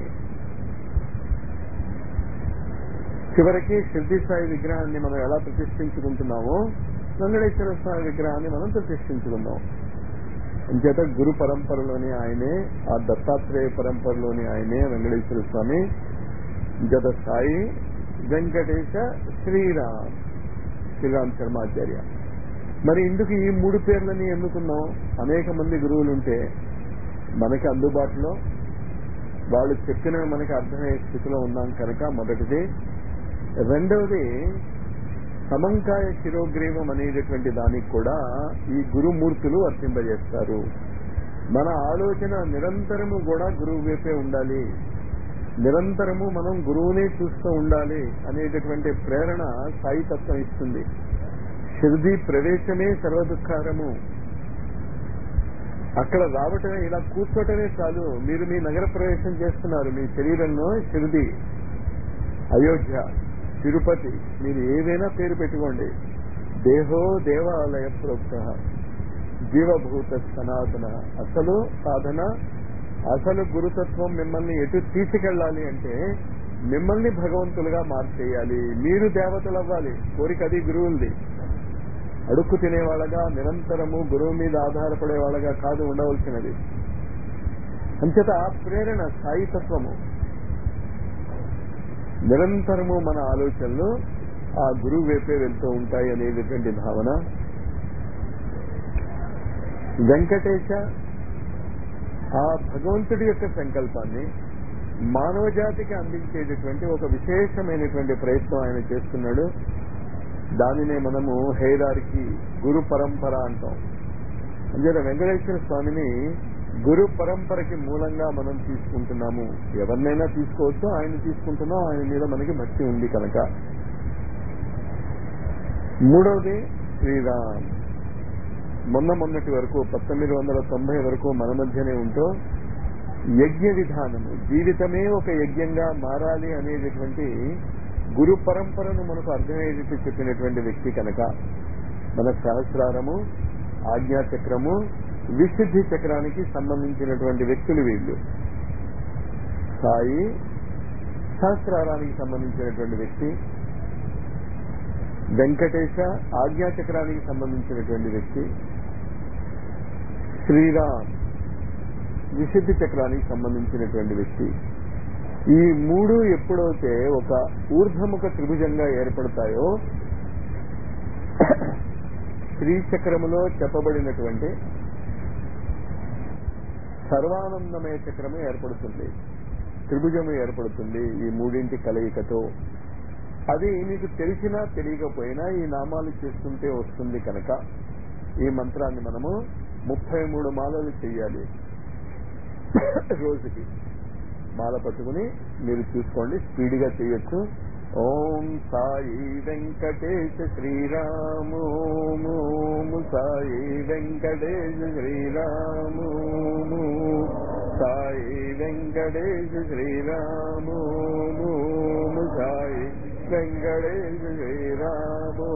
చివరికి షిర్ది సాయి విగ్రహాన్ని మనం ఎలా ప్రతిష్ఠించుకుంటున్నామో వెంకటేశ్వర స్వామి విగ్రహాన్ని మనం ప్రతిష్ఠించుకున్నాం అంచేత గురు పరంపరలోని ఆయనే ఆ దత్తాత్రేయ పరంపరలోని ఆయనే వెంకటేశ్వర స్వామి జత సాయి వెంకటేశ శ్రీరామ్ శ్రీరామ్ శర్మాచార్య మరి ఇందుకు ఈ మూడు పేర్లని ఎన్నుకున్నాం అనేక మంది గురువులుంటే మనకి అందుబాటులో వాళ్ళు చెప్పిన మనకి అర్థమయ్యే స్థితిలో ఉన్నాం కనుక మొదటిది రెండవది సమంకాయ శిరోగ్రీవం అనేటటువంటి దానికి కూడా ఈ గురుమూర్తులు వర్తింపజేస్తారు మన ఆలోచన నిరంతరము కూడా గురువు వైపే ఉండాలి నిరంతరము మనం గురువునే చూస్తూ ఉండాలి అనేటటువంటి ప్రేరణ సాయితత్వం ఇస్తుంది షిర్ది ప్రవేశమే సర్వదుఃఖారము అక్కడ రావటమే ఇలా కూర్చోటమే చాలు మీరు మీ నగర ప్రవేశం చేస్తున్నారు మీ శరీరంలో షిర్ది అయోధ్య తిరుపతి మీరు ఏదైనా పేరు పెట్టుకోండి దేహో దేవాలయ ప్రోక్త జీవభూత సనాతన అసలు సాధన అసలు గురుతత్వం మిమ్మల్ని ఎటు తీసుకెళ్ళాలి అంటే మిమ్మల్ని భగవంతులుగా మార్చేయాలి మీరు దేవతలు అవ్వాలి కోరిక అది గురువులది అడుక్కు తినేవాళ్ళగా నిరంతరము గురువు మీద ఆధారపడే వాళ్ళగా కాదు ఉండవలసినది అంచేత ఆ ప్రేరణ స్థాయితత్వము నిరంతరము మన ఆలోచనలు ఆ గురువు వైపే వెళ్తూ ఉంటాయి అనేటటువంటి భావన వెంకటేశ ఆ భగవంతుడి యొక్క సంకల్పాన్ని మానవ జాతికి అందించేటటువంటి ఒక విశేషమైనటువంటి ప్రయత్నం ఆయన చేస్తున్నాడు దానినే మనము హైరార్కి గురు పరంపర అంటాం అంచేత వెంకటేశ్వర స్వామిని గురు పరంపరకి మూలంగా మనం తీసుకుంటున్నాము ఎవరినైనా తీసుకోవచ్చు ఆయన తీసుకుంటున్నాం ఆయన మీద మనకి భక్తి ఉంది కనుక మూడవది శ్రీరామ్ మొన్న మొన్నటి వరకు పంతొమ్మిది వందల తొంభై వరకు మన మధ్యనే ఉంటూ యజ్ఞ విధానము జీవితమే ఒక యజ్ఞంగా మారాలి అనేటటువంటి గురు పరంపరను మనకు అర్థమయ్యేటట్టు చెప్పినటువంటి వ్యక్తి కనుక మన సహస్రారము ఆజ్ఞాచక్రము విశుద్ధి చక్రానికి సంబంధించినటువంటి వ్యక్తులు వీళ్ళు సాయి సహస్రారానికి సంబంధించినటువంటి వ్యక్తి వెంకటేశ ఆజ్ఞాచక్రానికి సంబంధించినటువంటి వ్యక్తి శ్రీరామ్ విశుద్ధి చక్రానికి సంబంధించినటువంటి వ్యక్తి ఈ మూడు ఎప్పుడైతే ఒక ఊర్ధముఖ త్రిభుజంగా ఏర్పడతాయో శ్రీచక్రములో చెప్పబడినటువంటి సర్వానందమయ చక్రము ఏర్పడుతుంది త్రిభుజము ఏర్పడుతుంది ఈ మూడింటి కలయికతో అది మీకు తెలిసినా తెలియకపోయినా ఈ నామాలు చేస్తుంటే వస్తుంది కనుక ఈ మంత్రాన్ని మనము ముప్పై మూడు మాలలు చెయ్యాలి రోజుకి మాల పట్టుకుని మీరు చూసుకోండి స్పీడ్గా చేయొచ్చు ఓం సాయి వెంకటేశ శ్రీరాము ఓం సాయి వెంకటేశ శ్రీరాము సాయి వెంకటేశ శ్రీరాము ఓం సాయి వెంకటేశ శ్రీరాము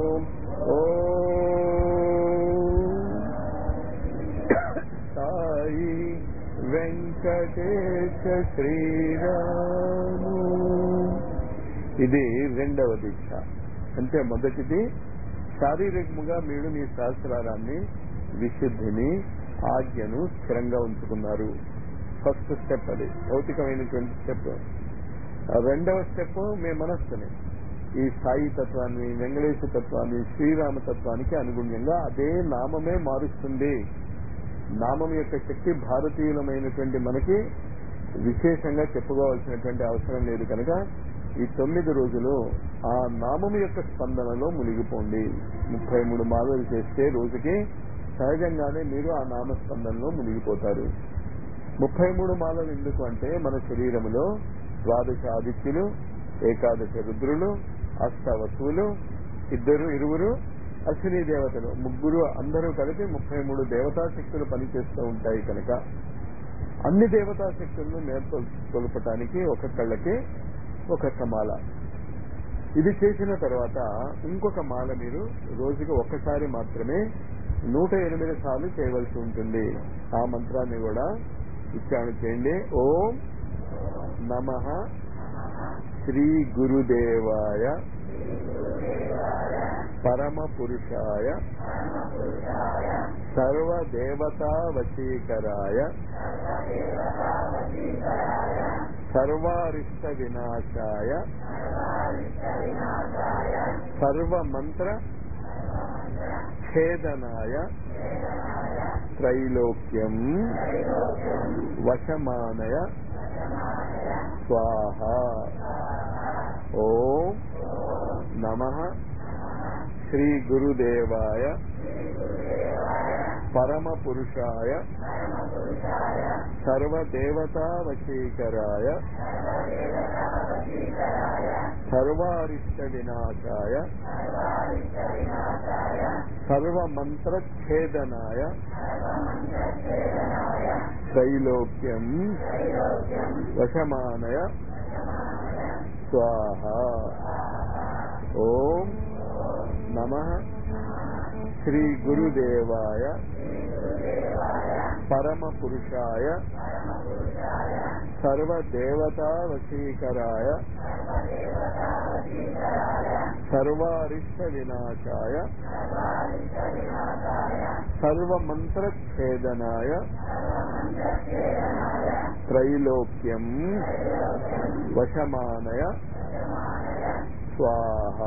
సాయి వెంకటేశ శ్రీరాము ఇది రెండవ దీక్ష అంటే మొదటిది శారీరకముగా మీరు మీ సహస్రారాన్ని విశుద్ధిని ఆజ్ఞను స్థిరంగా ఉంచుకున్నారు ఫస్ట్ స్టెప్ అది భౌతికమైనటువంటి స్టెప్ రెండవ స్టెప్ మీ మనస్సుని ఈ సాయి తత్వాన్ని వెంకటేశ తత్వాన్ని శ్రీరామ తత్వానికి అనుగుణ్యంగా అదే నామమే మారుస్తుంది నామం యొక్క శక్తి భారతీయులమైనటువంటి మనకి విశేషంగా చెప్పుకోవాల్సినటువంటి అవసరం లేదు కనుక ఈ తొమ్మిది రోజులు ఆ నామం యొక్క స్పందనలో మునిగిపోండి ముప్పై మూడు మాలలు చేస్తే రోజుకి సహజంగానే మీరు ఆ నామ స్పందనలో మునిగిపోతారు ముప్పై మూడు మాలలు ఎందుకు అంటే మన శరీరములో ద్వాదశ ఆదిత్యులు ఏకాదశ రుద్రులు అష్టవసువులు ఇద్దరు ఇరువురు అశ్విని దేవతలు ముగ్గురు అందరూ కలిపి ముప్పై మూడు దేవతా శక్తులు పనిచేస్తూ ఉంటాయి కనుక అన్ని దేవతా శక్తులను మేల్కొల్పటానికి ఒక్కొక్కళ్ళకి ఒక్కొక్క మాల ఇది చేసిన తర్వాత ఇంకొక మాల మీరు రోజుకి ఒక్కసారి మాత్రమే నూట ఎనిమిది సార్లు చేయవలసి ఉంటుంది ఆ మంత్రాన్ని కూడా ఉచ్చారణ చేయండి ఓం నమ శ్రీ గురుదేవాయ పరమ పురుషాయ సర్వదేవతా వశీకరాయ సర్వారిష్ట వినాశాయ సర్వమంత్ర ఛేదనాయ త్రైలోక్యం వశమానయ స్వాహ ఓం నమ శ్రీ గురుదేవాయ పరమ పురుషాయ సర్వదేవతా వశీకరాయ సర్వారిష్ట వినాశాయ సర్వమంత్రఛేదనాయ త్రైలోక్యం వశమానయ స్వాహ ఓం నమ శ్రీ గురుదేవాయ పరమ పురుషాయ సర్వదేవతా వశీకరాయ సర్వారిష్ట వినాశాయ సర్వమంత్రఛేదనాయ త్రైలోక్యం వశమానయ స్వాహ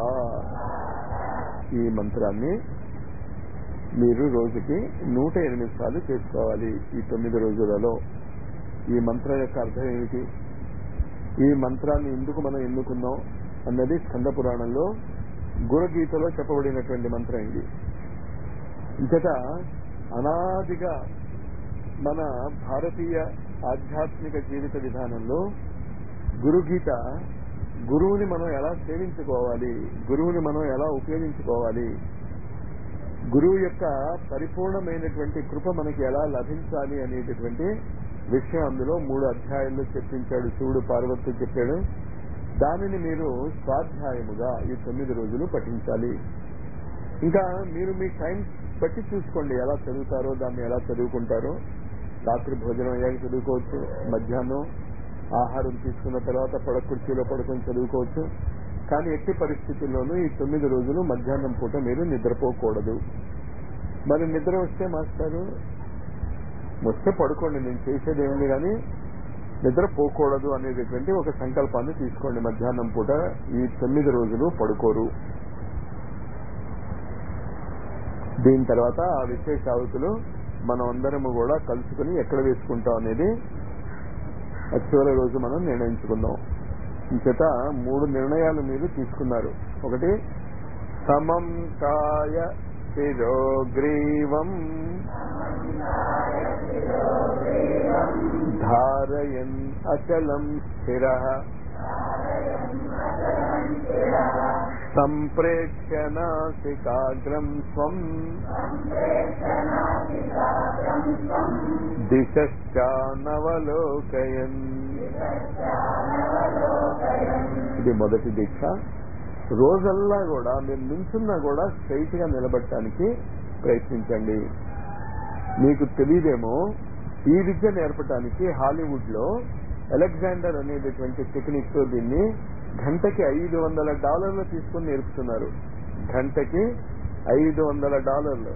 ఈ మంత్రాన్ని మీరు రోజుకి నూట ఎనిమిది సార్లు చేసుకోవాలి ఈ తొమ్మిది రోజులలో ఈ మంత్రం యొక్క అర్థం ఏమిటి ఈ మంత్రాన్ని ఎందుకు మనం ఎన్నుకున్నాం అన్నది స్కంద పురాణంలో గురగీతలో చెప్పబడినటువంటి మంత్రం ఇది ఇంతట అనాదిగా మన భారతీయ ఆధ్యాత్మిక జీవిత విధానంలో గురుగీత గురువుని మనం ఎలా సేవించుకోవాలి గురువుని మనం ఎలా ఉపయోగించుకోవాలి గురువు యొక్క పరిపూర్ణమైనటువంటి కృప మనకి ఎలా లభించాలి అనేటటువంటి విషయం అందులో మూడు అధ్యాయాల్లో చర్చించాడు శివుడు పార్వతి చెప్పాడు దానిని మీరు స్వాధ్యాయముగా ఈ తొమ్మిది రోజులు పఠించాలి ఇంకా మీరు మీ టైం బట్టి చూసుకోండి ఎలా చదువుతారో దాన్ని ఎలా చదువుకుంటారో రాత్రి భోజనం అయ్యాక చదువుకోవచ్చు మధ్యాహ్నం ఆహారం తీసుకున్న తర్వాత పడక కుర్చీలో పడుకొని చదువుకోవచ్చు కానీ ఎట్టి పరిస్థితుల్లోనూ ఈ తొమ్మిది రోజులు మధ్యాహ్నం పూట మీరు నిద్రపోకూడదు మరి నిద్ర వస్తే మాస్టారు వస్తే పడుకోండి నేను చేసేది ఏమిటి కానీ నిద్రపోకూడదు అనేటటువంటి ఒక సంకల్పాన్ని తీసుకోండి మధ్యాహ్నం పూట ఈ తొమ్మిది రోజులు పడుకోరు దీని తర్వాత ఆ విశేషావతులు మనం అందరము కూడా కలుసుకుని ఎక్కడ వేసుకుంటాం అనేది చివరి రోజు మనం నిర్ణయించుకుందాం ఇంచేత మూడు నిర్ణయాలు మీరు తీసుకున్నారు ఒకటి సమం కాయ శిరోగ్రీవం ధారయన్ అచలం స్థిర సంప్రేక్ష్య నాసికాగ్రం స్వం దిశానవలోకయన్ ఇది మొదటి దీక్ష రోజల్లా కూడా మీరు నించున్నా కూడా స్ట్రైట్ గా నిలబడటానికి ప్రయత్నించండి మీకు తెలియదేమో ఈ విద్య నేర్పడానికి హాలీవుడ్ లో అలెగ్జాండర్ అనేటటువంటి టెక్నిక్ తో దీన్ని గంటకి ఐదు వందల డాలర్లు తీసుకుని నేర్పుతున్నారు గంటకి ఐదు వందల డాలర్లు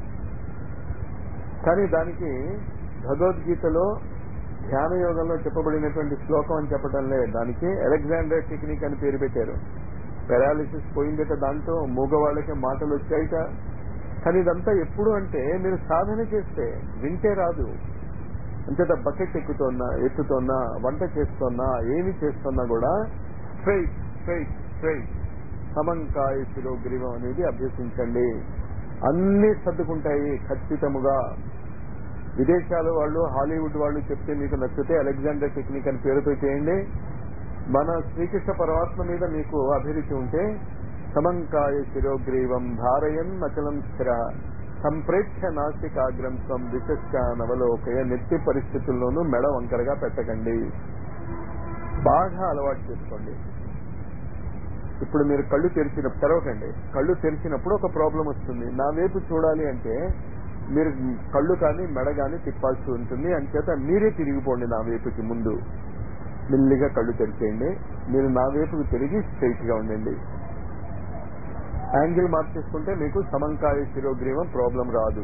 కానీ దానికి భగవద్గీతలో ధ్యాన యోగంలో చెప్పబడినటువంటి శ్లోకం అని చెప్పడం లేదు దానికి అలెగ్జాండర్ టెక్నిక్ అని పేరు పెట్టారు పెరాలిసిస్ పోయిందట దాంట్లో మూగవాళ్ళకి మాటలు వచ్చాయిట కానీ ఇదంతా ఎప్పుడు అంటే మీరు సాధన చేస్తే వింటే రాదు అంచేత బకెట్ ఎక్కుతున్నా ఎత్తుతున్నా వంట చేస్తున్నా ఏమి చేస్తున్నా కూడా స్ట్రైట్ స్ట్రైట్ స్ట్రైట్ సమంకాయ శిరోగ్రీవం అనేది అభ్యసించండి అన్ని సర్దుకుంటాయి ఖచ్చితముగా విదేశాల వాళ్ళు హాలీవుడ్ వాళ్ళు చెప్తే మీకు నచ్చితే అలెగ్జాండర్ టెక్నిక్ అని పేరుతో చేయండి మన శ్రీకృష్ణ పరమాత్మ మీద మీకు అభిరుచి ఉంటే సమంకాయ శిరోగ్రీవం ధారయన్ అచలం స్థిర సంప్రేక్ష నాసికాగ్రం స్వం దిశ నవలోకయ నెత్తి పరిస్థితుల్లోనూ మెడ వంకరగా పెట్టకండి బాగా అలవాటు చేసుకోండి ఇప్పుడు మీరు కళ్ళు తెరిచిన తెరవకండి కళ్ళు తెరిచినప్పుడు ఒక ప్రాబ్లం వస్తుంది నా వైపు చూడాలి అంటే మీరు కళ్ళు కానీ మెడ కానీ తిప్పాల్సి ఉంటుంది అంచేత మీరే తిరిగిపోండి నా వైపుకి ముందు మెల్లిగా కళ్ళు తెరిచేయండి మీరు నా వైపుకి తిరిగి స్ట్రైట్ గా ఉండండి యాంగిల్ మార్చేసుకుంటే మీకు సమంకాయ శిరోగ్రీవం ప్రాబ్లం రాదు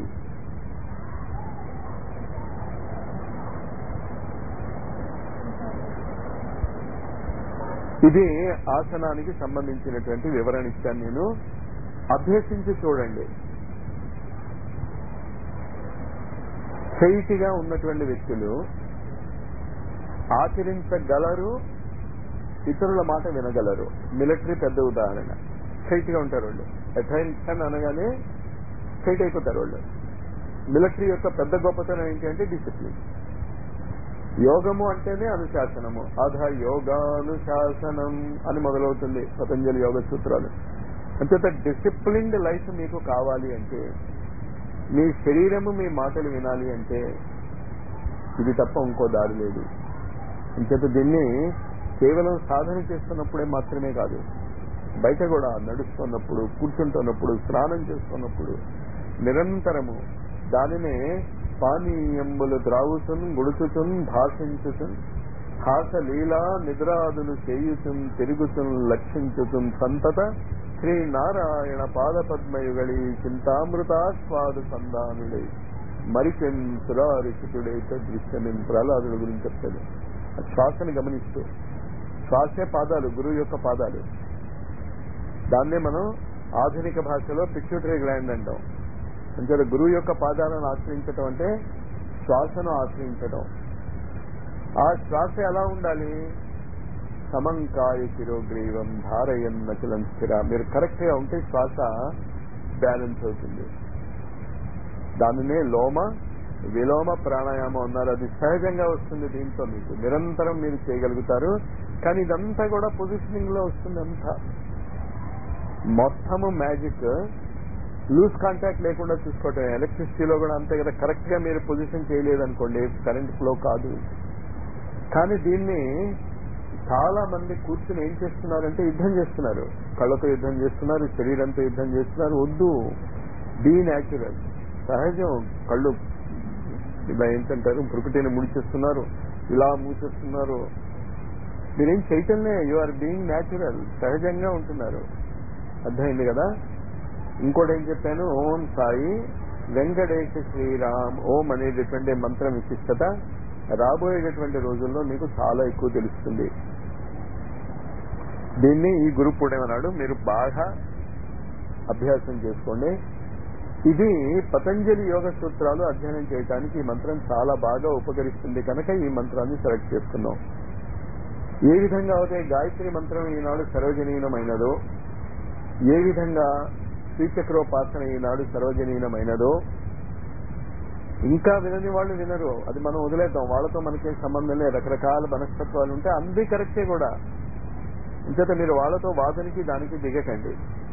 ఇది ఆసనానికి సంబంధించినటువంటి వివరణ ఇచ్చాను నేను అభ్యసించి చూడండి స్ట్రైట్ గా ఉన్నటువంటి వ్యక్తులు ఆచరించగలరు ఇతరుల మాట వినగలరు మిలిటరీ పెద్ద ఉదాహరణ స్ట్రైట్ గా ఉంటారు వాళ్ళు అటెన్షన్ అనగానే స్ట్రైట్ అయిపోతారు వాళ్ళు మిలిటరీ యొక్క పెద్ద గొప్పతనం ఏంటి అంటే డిసిప్లిన్ యోగము అంటేనే అనుశాసనము అధ యోగానుశాసనం అని మొదలవుతుంది పతంజలి యోగ సూత్రాలు అంచేత డిసిప్లిన్డ్ లైఫ్ మీకు కావాలి అంటే మీ శరీరము మీ మాటలు వినాలి అంటే ఇది తప్ప ఇంకో దారి లేదు అంచేత దీన్ని కేవలం సాధన చేస్తున్నప్పుడే మాత్రమే కాదు బయట కూడా నడుస్తున్నప్పుడు కూర్చుంటున్నప్పుడు స్నానం చేస్తున్నప్పుడు నిరంతరము దానినే పానీయంబులు ద్రావుతున్ గుడుచుతున్ భాషించుతున్ హాస లీలా నిద్రాదులు చేయుతున్ తిరుగుతున్ లక్షించుతున్ సంతత శ్రీ నారాయణ పాద పద్మయుగళి చింతామృతాస్వాదు సందానుడై మరిపెన్ సురారిషితుడైత దృశ్యమిన్ ప్రహ్లాదుడి గురించి చెప్తాడు ఆ శ్వాసని గమనిస్తూ శ్వాసే పాదాలు గురువు యొక్క పాదాలు దాన్నే మనం ఆధునిక భాషలో పిట్యూటరీ గ్లాండ్ అంటాం అంటే గురువు యొక్క పాదాలను ఆశ్రయించటం అంటే శ్వాసను ఆశ్రయించటం ఆ శ్వాస ఎలా ఉండాలి సమంకాయ శిరోగ్రీవం ధారయన్ నచలం స్థిర మీరు కరెక్ట్ గా ఉంటే శ్వాస బ్యాలెన్స్ అవుతుంది దానినే లోమ విలోమ ప్రాణాయామం అన్నారు అది సహజంగా వస్తుంది దీంతో మీకు నిరంతరం మీరు చేయగలుగుతారు కానీ ఇదంతా కూడా పొజిషనింగ్ లో వస్తుంది అంతా మొత్తము మ్యాజిక్ లూజ్ కాంటాక్ట్ లేకుండా చూసుకోవటం ఎలక్ట్రిసిటీలో కూడా అంతే కదా కరెక్ట్ గా మీరు పొజిషన్ చేయలేదనుకోండి కరెంట్ ఫ్లో కాదు కానీ దీన్ని చాలా మంది కూర్చుని ఏం చేస్తున్నారంటే యుద్ధం చేస్తున్నారు కళ్ళతో యుద్ధం చేస్తున్నారు శరీరంతో యుద్ధం చేస్తున్నారు వద్దు బీ న్యాచురల్ సహజం కళ్ళు ఇలా ఏంటంటారు భృకుటిని ముడిచేస్తున్నారు ఇలా మూసేస్తున్నారు మీరేం చేయటంలే యు ఆర్ బీయింగ్ న్యాచురల్ సహజంగా ఉంటున్నారు అర్థమైంది కదా ఇంకోటి ఏం చెప్పాను ఓం సాయి వెంకటేశ శ్రీరామ్ ఓం అనేటటువంటి మంత్రం విశిష్టత రాబోయేటటువంటి రోజుల్లో మీకు చాలా ఎక్కువ తెలుస్తుంది దీన్ని ఈ గురు పూడేమన్నాడు మీరు బాగా అభ్యాసం చేసుకోండి ఇది పతంజలి యోగ సూత్రాలు అధ్యయనం చేయడానికి ఈ మంత్రం చాలా బాగా ఉపకరిస్తుంది కనుక ఈ మంత్రాన్ని సెలెక్ట్ చేసుకున్నాం ఏ విధంగా అయితే గాయత్రి మంత్రం ఈనాడు సర్వజనీనమైనదో ఏ విధంగా శ్రీచక్రోపాసన ఈనాడు సర్వజనీనమైనదో ఇంకా వినని వాళ్ళు వినరు అది మనం వదిలేద్దాం వాళ్ళతో మనకేం సంబంధం లేదు రకరకాల మనస్తత్వాలు ఉంటే అంది కరెక్టే కూడా ఇంచేత మీరు వాళ్ళతో వాదనకి దానికి దిగకండి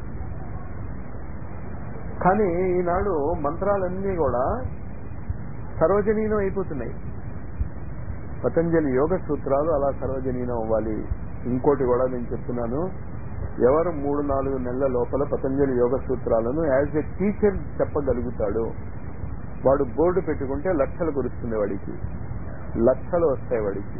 కానీ ఈనాడు మంత్రాలన్నీ కూడా సర్వజనీనం అయిపోతున్నాయి పతంజలి యోగ సూత్రాలు అలా సర్వజనీనం అవ్వాలి ఇంకోటి కూడా నేను చెప్తున్నాను ఎవరు మూడు నాలుగు నెలల లోపల పతంజలి యోగ సూత్రాలను యాజ్ ఎ టీచర్ చెప్పగలుగుతాడు వాడు బోర్డు పెట్టుకుంటే లక్షలు కురుస్తుంది వాడికి లక్షలు వస్తాయి వాడికి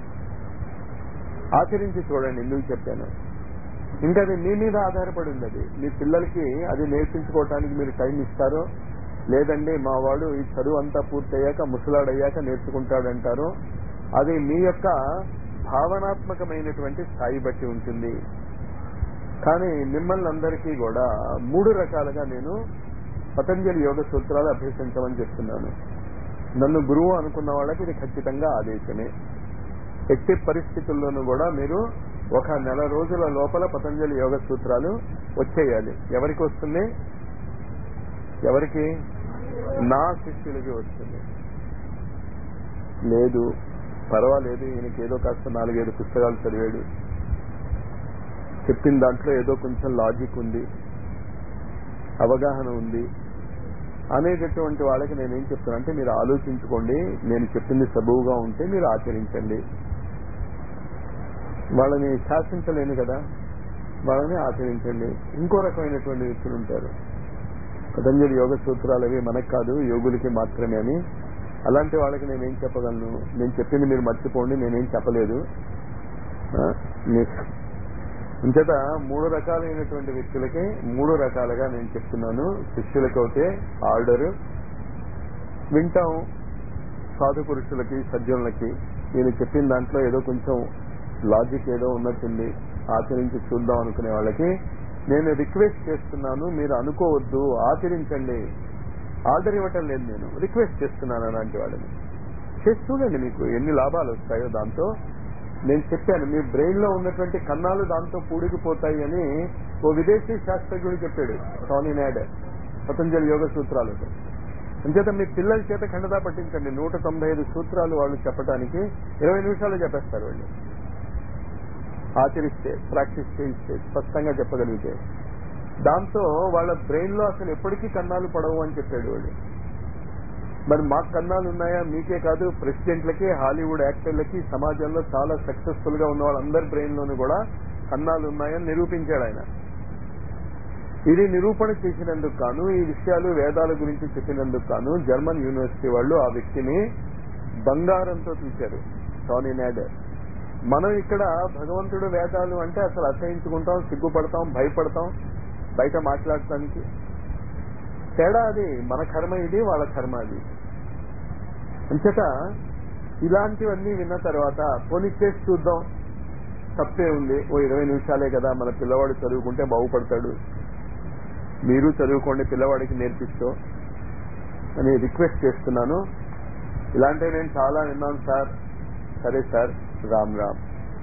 ఆచరించి చూడండి ఎందుకు చెప్పాను ఇంకా అది మీ మీద ఆధారపడి ఉంది అది మీ పిల్లలకి అది నేర్పించుకోవటానికి మీరు టైం ఇస్తారో లేదండి మా వాడు ఈ చదువు అంతా పూర్తయ్యాక ముసలాడయ్యాక నేర్చుకుంటాడంటారో అది మీ యొక్క భావనాత్మకమైనటువంటి స్థాయి బట్టి ఉంటుంది కానీ మిమ్మల్ని అందరికీ కూడా మూడు రకాలుగా నేను పతంజలి యోగ సూత్రాలు అభ్యసించమని చెప్తున్నాను నన్ను గురువు అనుకున్న వాళ్ళకి ఇది ఖచ్చితంగా ఆదేశమే ఎట్టి పరిస్థితుల్లోనూ కూడా మీరు ఒక నెల రోజుల లోపల పతంజలి యోగ సూత్రాలు వచ్చేయాలి ఎవరికి వస్తుంది ఎవరికి నా శిష్యులకి వస్తుంది లేదు పర్వాలేదు ఈయనకి ఏదో కాస్త నాలుగైదు పుస్తకాలు చదివాడు చెప్పిన దాంట్లో ఏదో కొంచెం లాజిక్ ఉంది అవగాహన ఉంది అనేటటువంటి వాళ్ళకి నేనేం చెప్తున్నా అంటే మీరు ఆలోచించుకోండి నేను చెప్పింది సబువుగా ఉంటే మీరు ఆచరించండి వాళ్ళని శాసించలేను కదా వాళ్ళని ఆచరించండి ఇంకో రకమైనటువంటి వ్యక్తులు ఉంటారు పతంజలి యోగ సూత్రాలు అవి మనకు కాదు యోగులకి మాత్రమే అని అలాంటి వాళ్ళకి నేనేం చెప్పగలను నేను చెప్పింది మీరు మర్చిపోండి నేనేం చెప్పలేదు ఇంచేత మూడు రకాలైనటువంటి వ్యక్తులకి మూడు రకాలుగా నేను చెప్తున్నాను శిష్యులకి అయితే ఆర్డర్ వింటాం సాధు పురుషులకి సజ్జనులకి నేను చెప్పిన దాంట్లో ఏదో కొంచెం లాజిక్ ఏదో ఉన్నట్టుంది ఆచరించి చూద్దాం అనుకునే వాళ్ళకి నేను రిక్వెస్ట్ చేస్తున్నాను మీరు అనుకోవద్దు ఆచరించండి ఆర్డర్ ఇవ్వటం లేదు నేను రిక్వెస్ట్ చేస్తున్నాను అలాంటి వాళ్ళని చేసి చూడండి మీకు ఎన్ని లాభాలు వస్తాయో దాంతో నేను చెప్పాను మీ బ్రెయిన్ లో ఉన్నటువంటి కన్నాలు దాంతో పూడికిపోతాయి అని ఓ విదేశీ శాస్త్రజ్ఞుడు చెప్పాడు టోనీ నాడ్ పతంజలి యోగ సూత్రాలతో అంచేత మీ పిల్లల చేత ఖండదా పట్టించండి నూట తొంభై ఐదు సూత్రాలు వాళ్ళు చెప్పడానికి ఇరవై నిమిషాలు చెప్పేస్తారు వాళ్ళు ఆచరిస్తే ప్రాక్టీస్ చేయిస్తే స్పష్టంగా చెప్పగలిగితే దాంతో వాళ్ళ బ్రెయిన్ లో అసలు ఎప్పటికీ కన్నాలు పడవు అని చెప్పాడు వాడు మరి మాకు కన్నాలు ఉన్నాయా మీకే కాదు ప్రెసిడెంట్లకి హాలీవుడ్ యాక్టర్లకి సమాజంలో చాలా సక్సెస్ఫుల్ గా ఉన్న వాళ్ళందరి బ్రెయిన్ లోనూ కూడా కన్నాలు ఉన్నాయని నిరూపించాడు ఆయన ఇది నిరూపణ చేసినందుకు గాను ఈ విషయాలు వేదాల గురించి చెప్పినందుకు గాను జర్మన్ యూనివర్సిటీ వాళ్ళు ఆ వ్యక్తిని బంగారంతో తీశారు టోనీ నాడర్ మనం ఇక్కడ భగవంతుడు వేదాలు అంటే అసలు అసహించుకుంటాం సిగ్గుపడతాం భయపడతాం బయట మాట్లాడటానికి తేడా అది మన కర్మ ఇది వాళ్ళ కర్మ అది అంచేత ఇలాంటివన్నీ విన్న తర్వాత పోనీ చేసి చూద్దాం తప్పే ఉంది ఓ ఇరవై నిమిషాలే కదా మన పిల్లవాడు చదువుకుంటే బాగుపడతాడు మీరు చదువుకోండి పిల్లవాడికి నేర్పిస్తూ అని రిక్వెస్ట్ చేస్తున్నాను ఇలాంటివి నేను చాలా విన్నాను సార్ సరే సార్ రామ్ రామ్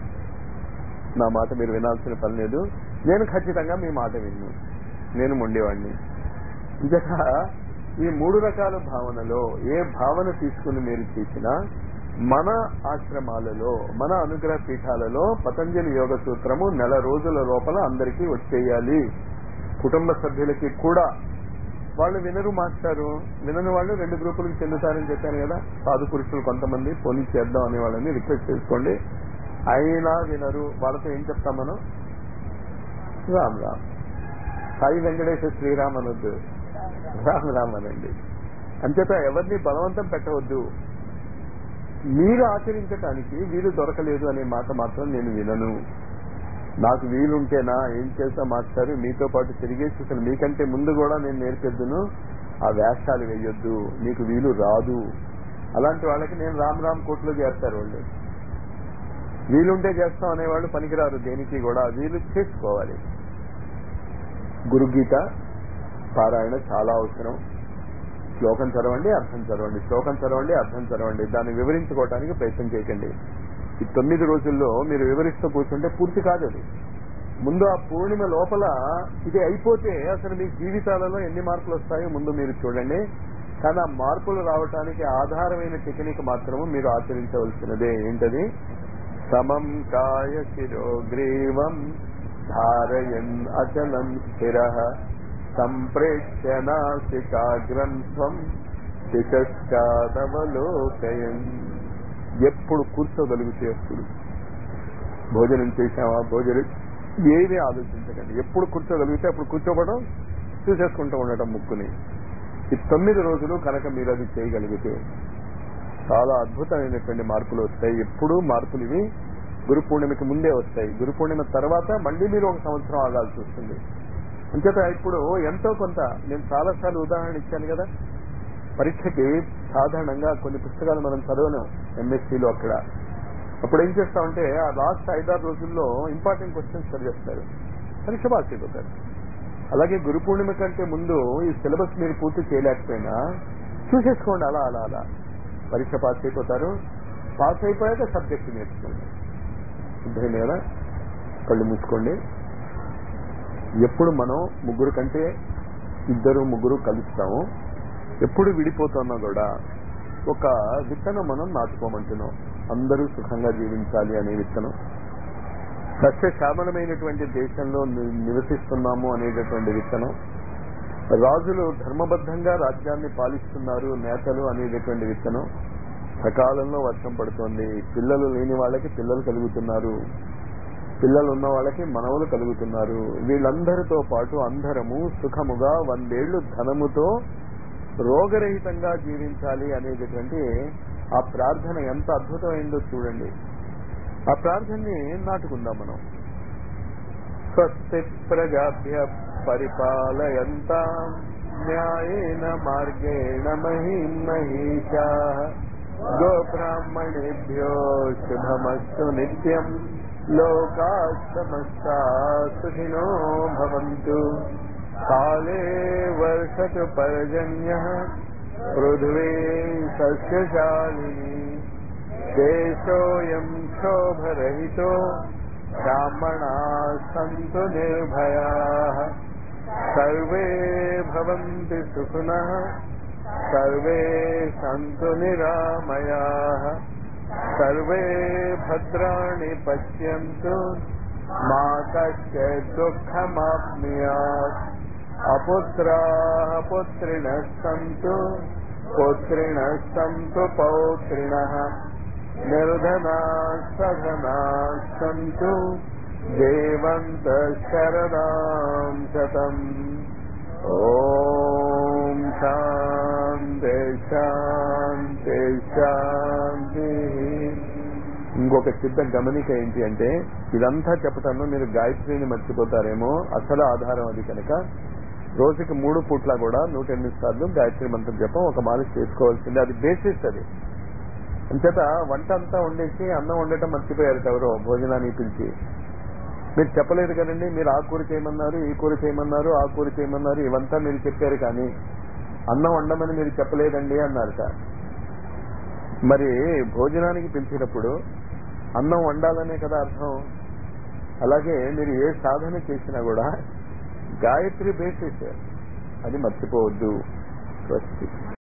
నా మాట మీరు వినాల్సిన పని లేదు నేను ఖచ్చితంగా మీ మాట విన్ను నేను మొండివాడిని ఇంతక ఈ మూడు రకాల భావనలో ఏ భావన తీసుకుని మీరు చేసినా మన ఆశ్రమాలలో మన అనుగ్రహ పీఠాలలో పతంజలి యోగ సూత్రము నెల రోజుల లోపల అందరికీ వచ్చేయాలి కుటుంబ సభ్యులకి కూడా వాళ్ళు వినరు మాస్టారు వినని వాళ్ళు రెండు గ్రూపులకు చెందుతారని చెప్పాను కదా సాధు పురుషులు కొంతమంది పోనీ చేద్దాం అనే వాళ్ళని రిక్వెస్ట్ చేసుకోండి అయినా వినరు వాళ్ళతో ఏం చెప్తాం మనం రామ్ రామ్ సాయి వెంకటేశ్వర శ్రీరామ్ అనొద్దు రామ్ రామ్ అనండి అంచేత ఎవరిని బలవంతం పెట్టవద్దు మీరు ఆచరించటానికి వీలు దొరకలేదు అనే మాట మాత్రం నేను వినను నాకు వీలుంటేనా ఏం చేస్తా మాస్టారు మీతో పాటు తిరిగేసి అసలు మీకంటే ముందు కూడా నేను నేర్పెద్దును ఆ వేషాలు వేయొద్దు మీకు వీలు రాదు అలాంటి వాళ్ళకి నేను రామ్ రామ్ కోట్లో చేస్తారు వాళ్ళు వీలుంటే చేస్తాం అనేవాళ్ళు పనికిరారు దేనికి కూడా వీలు చేసుకోవాలి గురుగీత పారాయణ చాలా అవసరం శ్లోకం చదవండి అర్థం చదవండి శ్లోకం చదవండి అర్థం చదవండి దాన్ని వివరించుకోవడానికి ప్రయత్నం చేయకండి ఈ తొమ్మిది రోజుల్లో మీరు వివరిస్తూ కూర్చుంటే పూర్తి కాదు అది ముందు ఆ పూర్ణిమ లోపల ఇది అయిపోతే అసలు మీ జీవితాలలో ఎన్ని మార్పులు వస్తాయో ముందు మీరు చూడండి కానీ ఆ మార్పులు రావటానికి ఆధారమైన టెక్నిక్ మాత్రము మీరు ఆచరించవలసినదే ఏంటది సమం కాయ శిరోగ్రీవం ధారయన్ అచలం స్థిర సంప్రేక్ష్య నాసికాగ్రం త్వం దిశశ్చాదవలోకయన్ ఎప్పుడు కూర్చోగలిగితే అప్పుడు భోజనం చేశామా భోజనం ఏమీ ఆలోచించకండి ఎప్పుడు కూర్చోగలిగితే అప్పుడు కూర్చోవడం చూసేసుకుంటూ ఉండటం ముక్కుని ఈ తొమ్మిది రోజులు కనుక మీరు అది చేయగలిగితే చాలా అద్భుతమైనటువంటి మార్పులు వస్తాయి ఎప్పుడూ మార్పులు ఇవి గురు పూర్ణిమకి ముందే వస్తాయి గురు పూర్ణిమ తర్వాత మళ్ళీ మీరు ఒక సంవత్సరం ఆగాల్సి వస్తుంది అంచేత ఇప్పుడు ఎంతో కొంత నేను చాలాసార్లు ఉదాహరణ ఇచ్చాను కదా పరీక్షకి సాధారణంగా కొన్ని పుస్తకాలు మనం చదవలేం ఎంఎస్సీలో అక్కడ అప్పుడు ఏం చేస్తామంటే ఆ లాస్ట్ ఐదారు రోజుల్లో ఇంపార్టెంట్ క్వశ్చన్స్ చదివేస్తారు పరీక్ష పాస్ అయిపోతారు అలాగే గురు పూర్ణిమ కంటే ముందు ఈ సిలబస్ మీరు పూర్తి చేయలేకపోయినా చూసేసుకోండి అలా అలా అలా పరీక్ష పాస్ అయిపోతారు పాస్ అయిపోయాక సబ్జెక్ట్ నేర్చుకోండి అర్థమైంది కదా కళ్ళు మూసుకోండి ఎప్పుడు మనం ముగ్గురు కంటే ఇద్దరు ముగ్గురు కలుస్తాము ఎప్పుడు విడిపోతున్నా కూడా ఒక విత్తనం మనం నాటుకోమంటున్నాం అందరూ సుఖంగా జీవించాలి అనే విత్తనం సస్యశ్యామలమైనటువంటి దేశంలో ని- నివసిస్తున్నాము అనేటటువంటి విత్తనం రాజులు ధర్మబద్ధంగా రాజ్యాన్ని పాలిస్తున్నారు నేతలు అనేటటువంటి విత్తనం సకాలంలో వర్షం పడుతోంది పిల్లలు లేని వాళ్ళకి పిల్లలు కలుగుతున్నారు పిల్లలు ఉన్న వాళ్ళకి మనవలు కలుగుతున్నారు వీళ్ళందరితో పాటు అందరము సుఖముగా వందేళ్లు ధనముతో రోగరహితంగా జీవించాలి అనేటటువంటి ఆ ప్రార్థన ఎంత అద్భుతమైందో చూడండి ఆ ప్రార్థనని నాటుకుందాం మనం స్వస్తి ప్రజాభ్య పరిపాలయంతా న్యాయేన మార్గేణ మహిం మహిషా గోబ్రాహ్మణేభ్యో శుభమస్తు నిత్యం లోకా సమస్తా సుఖినో భవంతు కాలే వర్షతు పర్జన్య పృథ్వీ సస్యశాలిని దేశోయం క్షోభరహితో బ్రాహ్మణా సంతు నిర్భయా సర్వే భవంతి సుఖినః సర్వే సంతు నిరామయా సర్వే భద్రాణి పశ్యంతు మా కశ్చ దుఃఖమాప్నుయాత్ అపుత్రాः పుత్రిణः सन्तु पुत्रिणः सन्तु पौत्रिणः निर्धनाः सधनाः सन्तु దేవంత శరదాం శతం ఓం శాంతి శాంతి శాంతి ఇంకొక చిన్న గమనిక ఏంటి అంటే ఇదంతా చెప్పటంలో మీరు గాయత్రిని మర్చిపోతారేమో అసలు ఆధారం అది కనుక రోజుకి మూడు పూట్ల కూడా నూట ఎనిమిది సార్లు గాయత్రి మంత్రం చెప్పం ఒక మాలిష్ చేసుకోవాల్సింది అది బేసిస్ అది అంచేత వంట అంతా వండేసి అన్నం వండటం మర్చిపోయారు ఎవరో భోజనానికి పిలిచి మీరు చెప్పలేదు కదండి మీరు ఆ కూర చేయమన్నారు ఈ కూర చేయమన్నారు ఆ కూర చేయమన్నారు ఇవంతా మీరు చెప్పారు కానీ అన్నం వండమని మీరు చెప్పలేదండి అన్నారట మరి భోజనానికి పిలిచినప్పుడు అన్నం వండాలనే కదా అర్థం అలాగే మీరు ఏ సాధన చేసినా కూడా గాయత్రి బేసిస్ అది మర్చిపోవద్దు స్వస్తి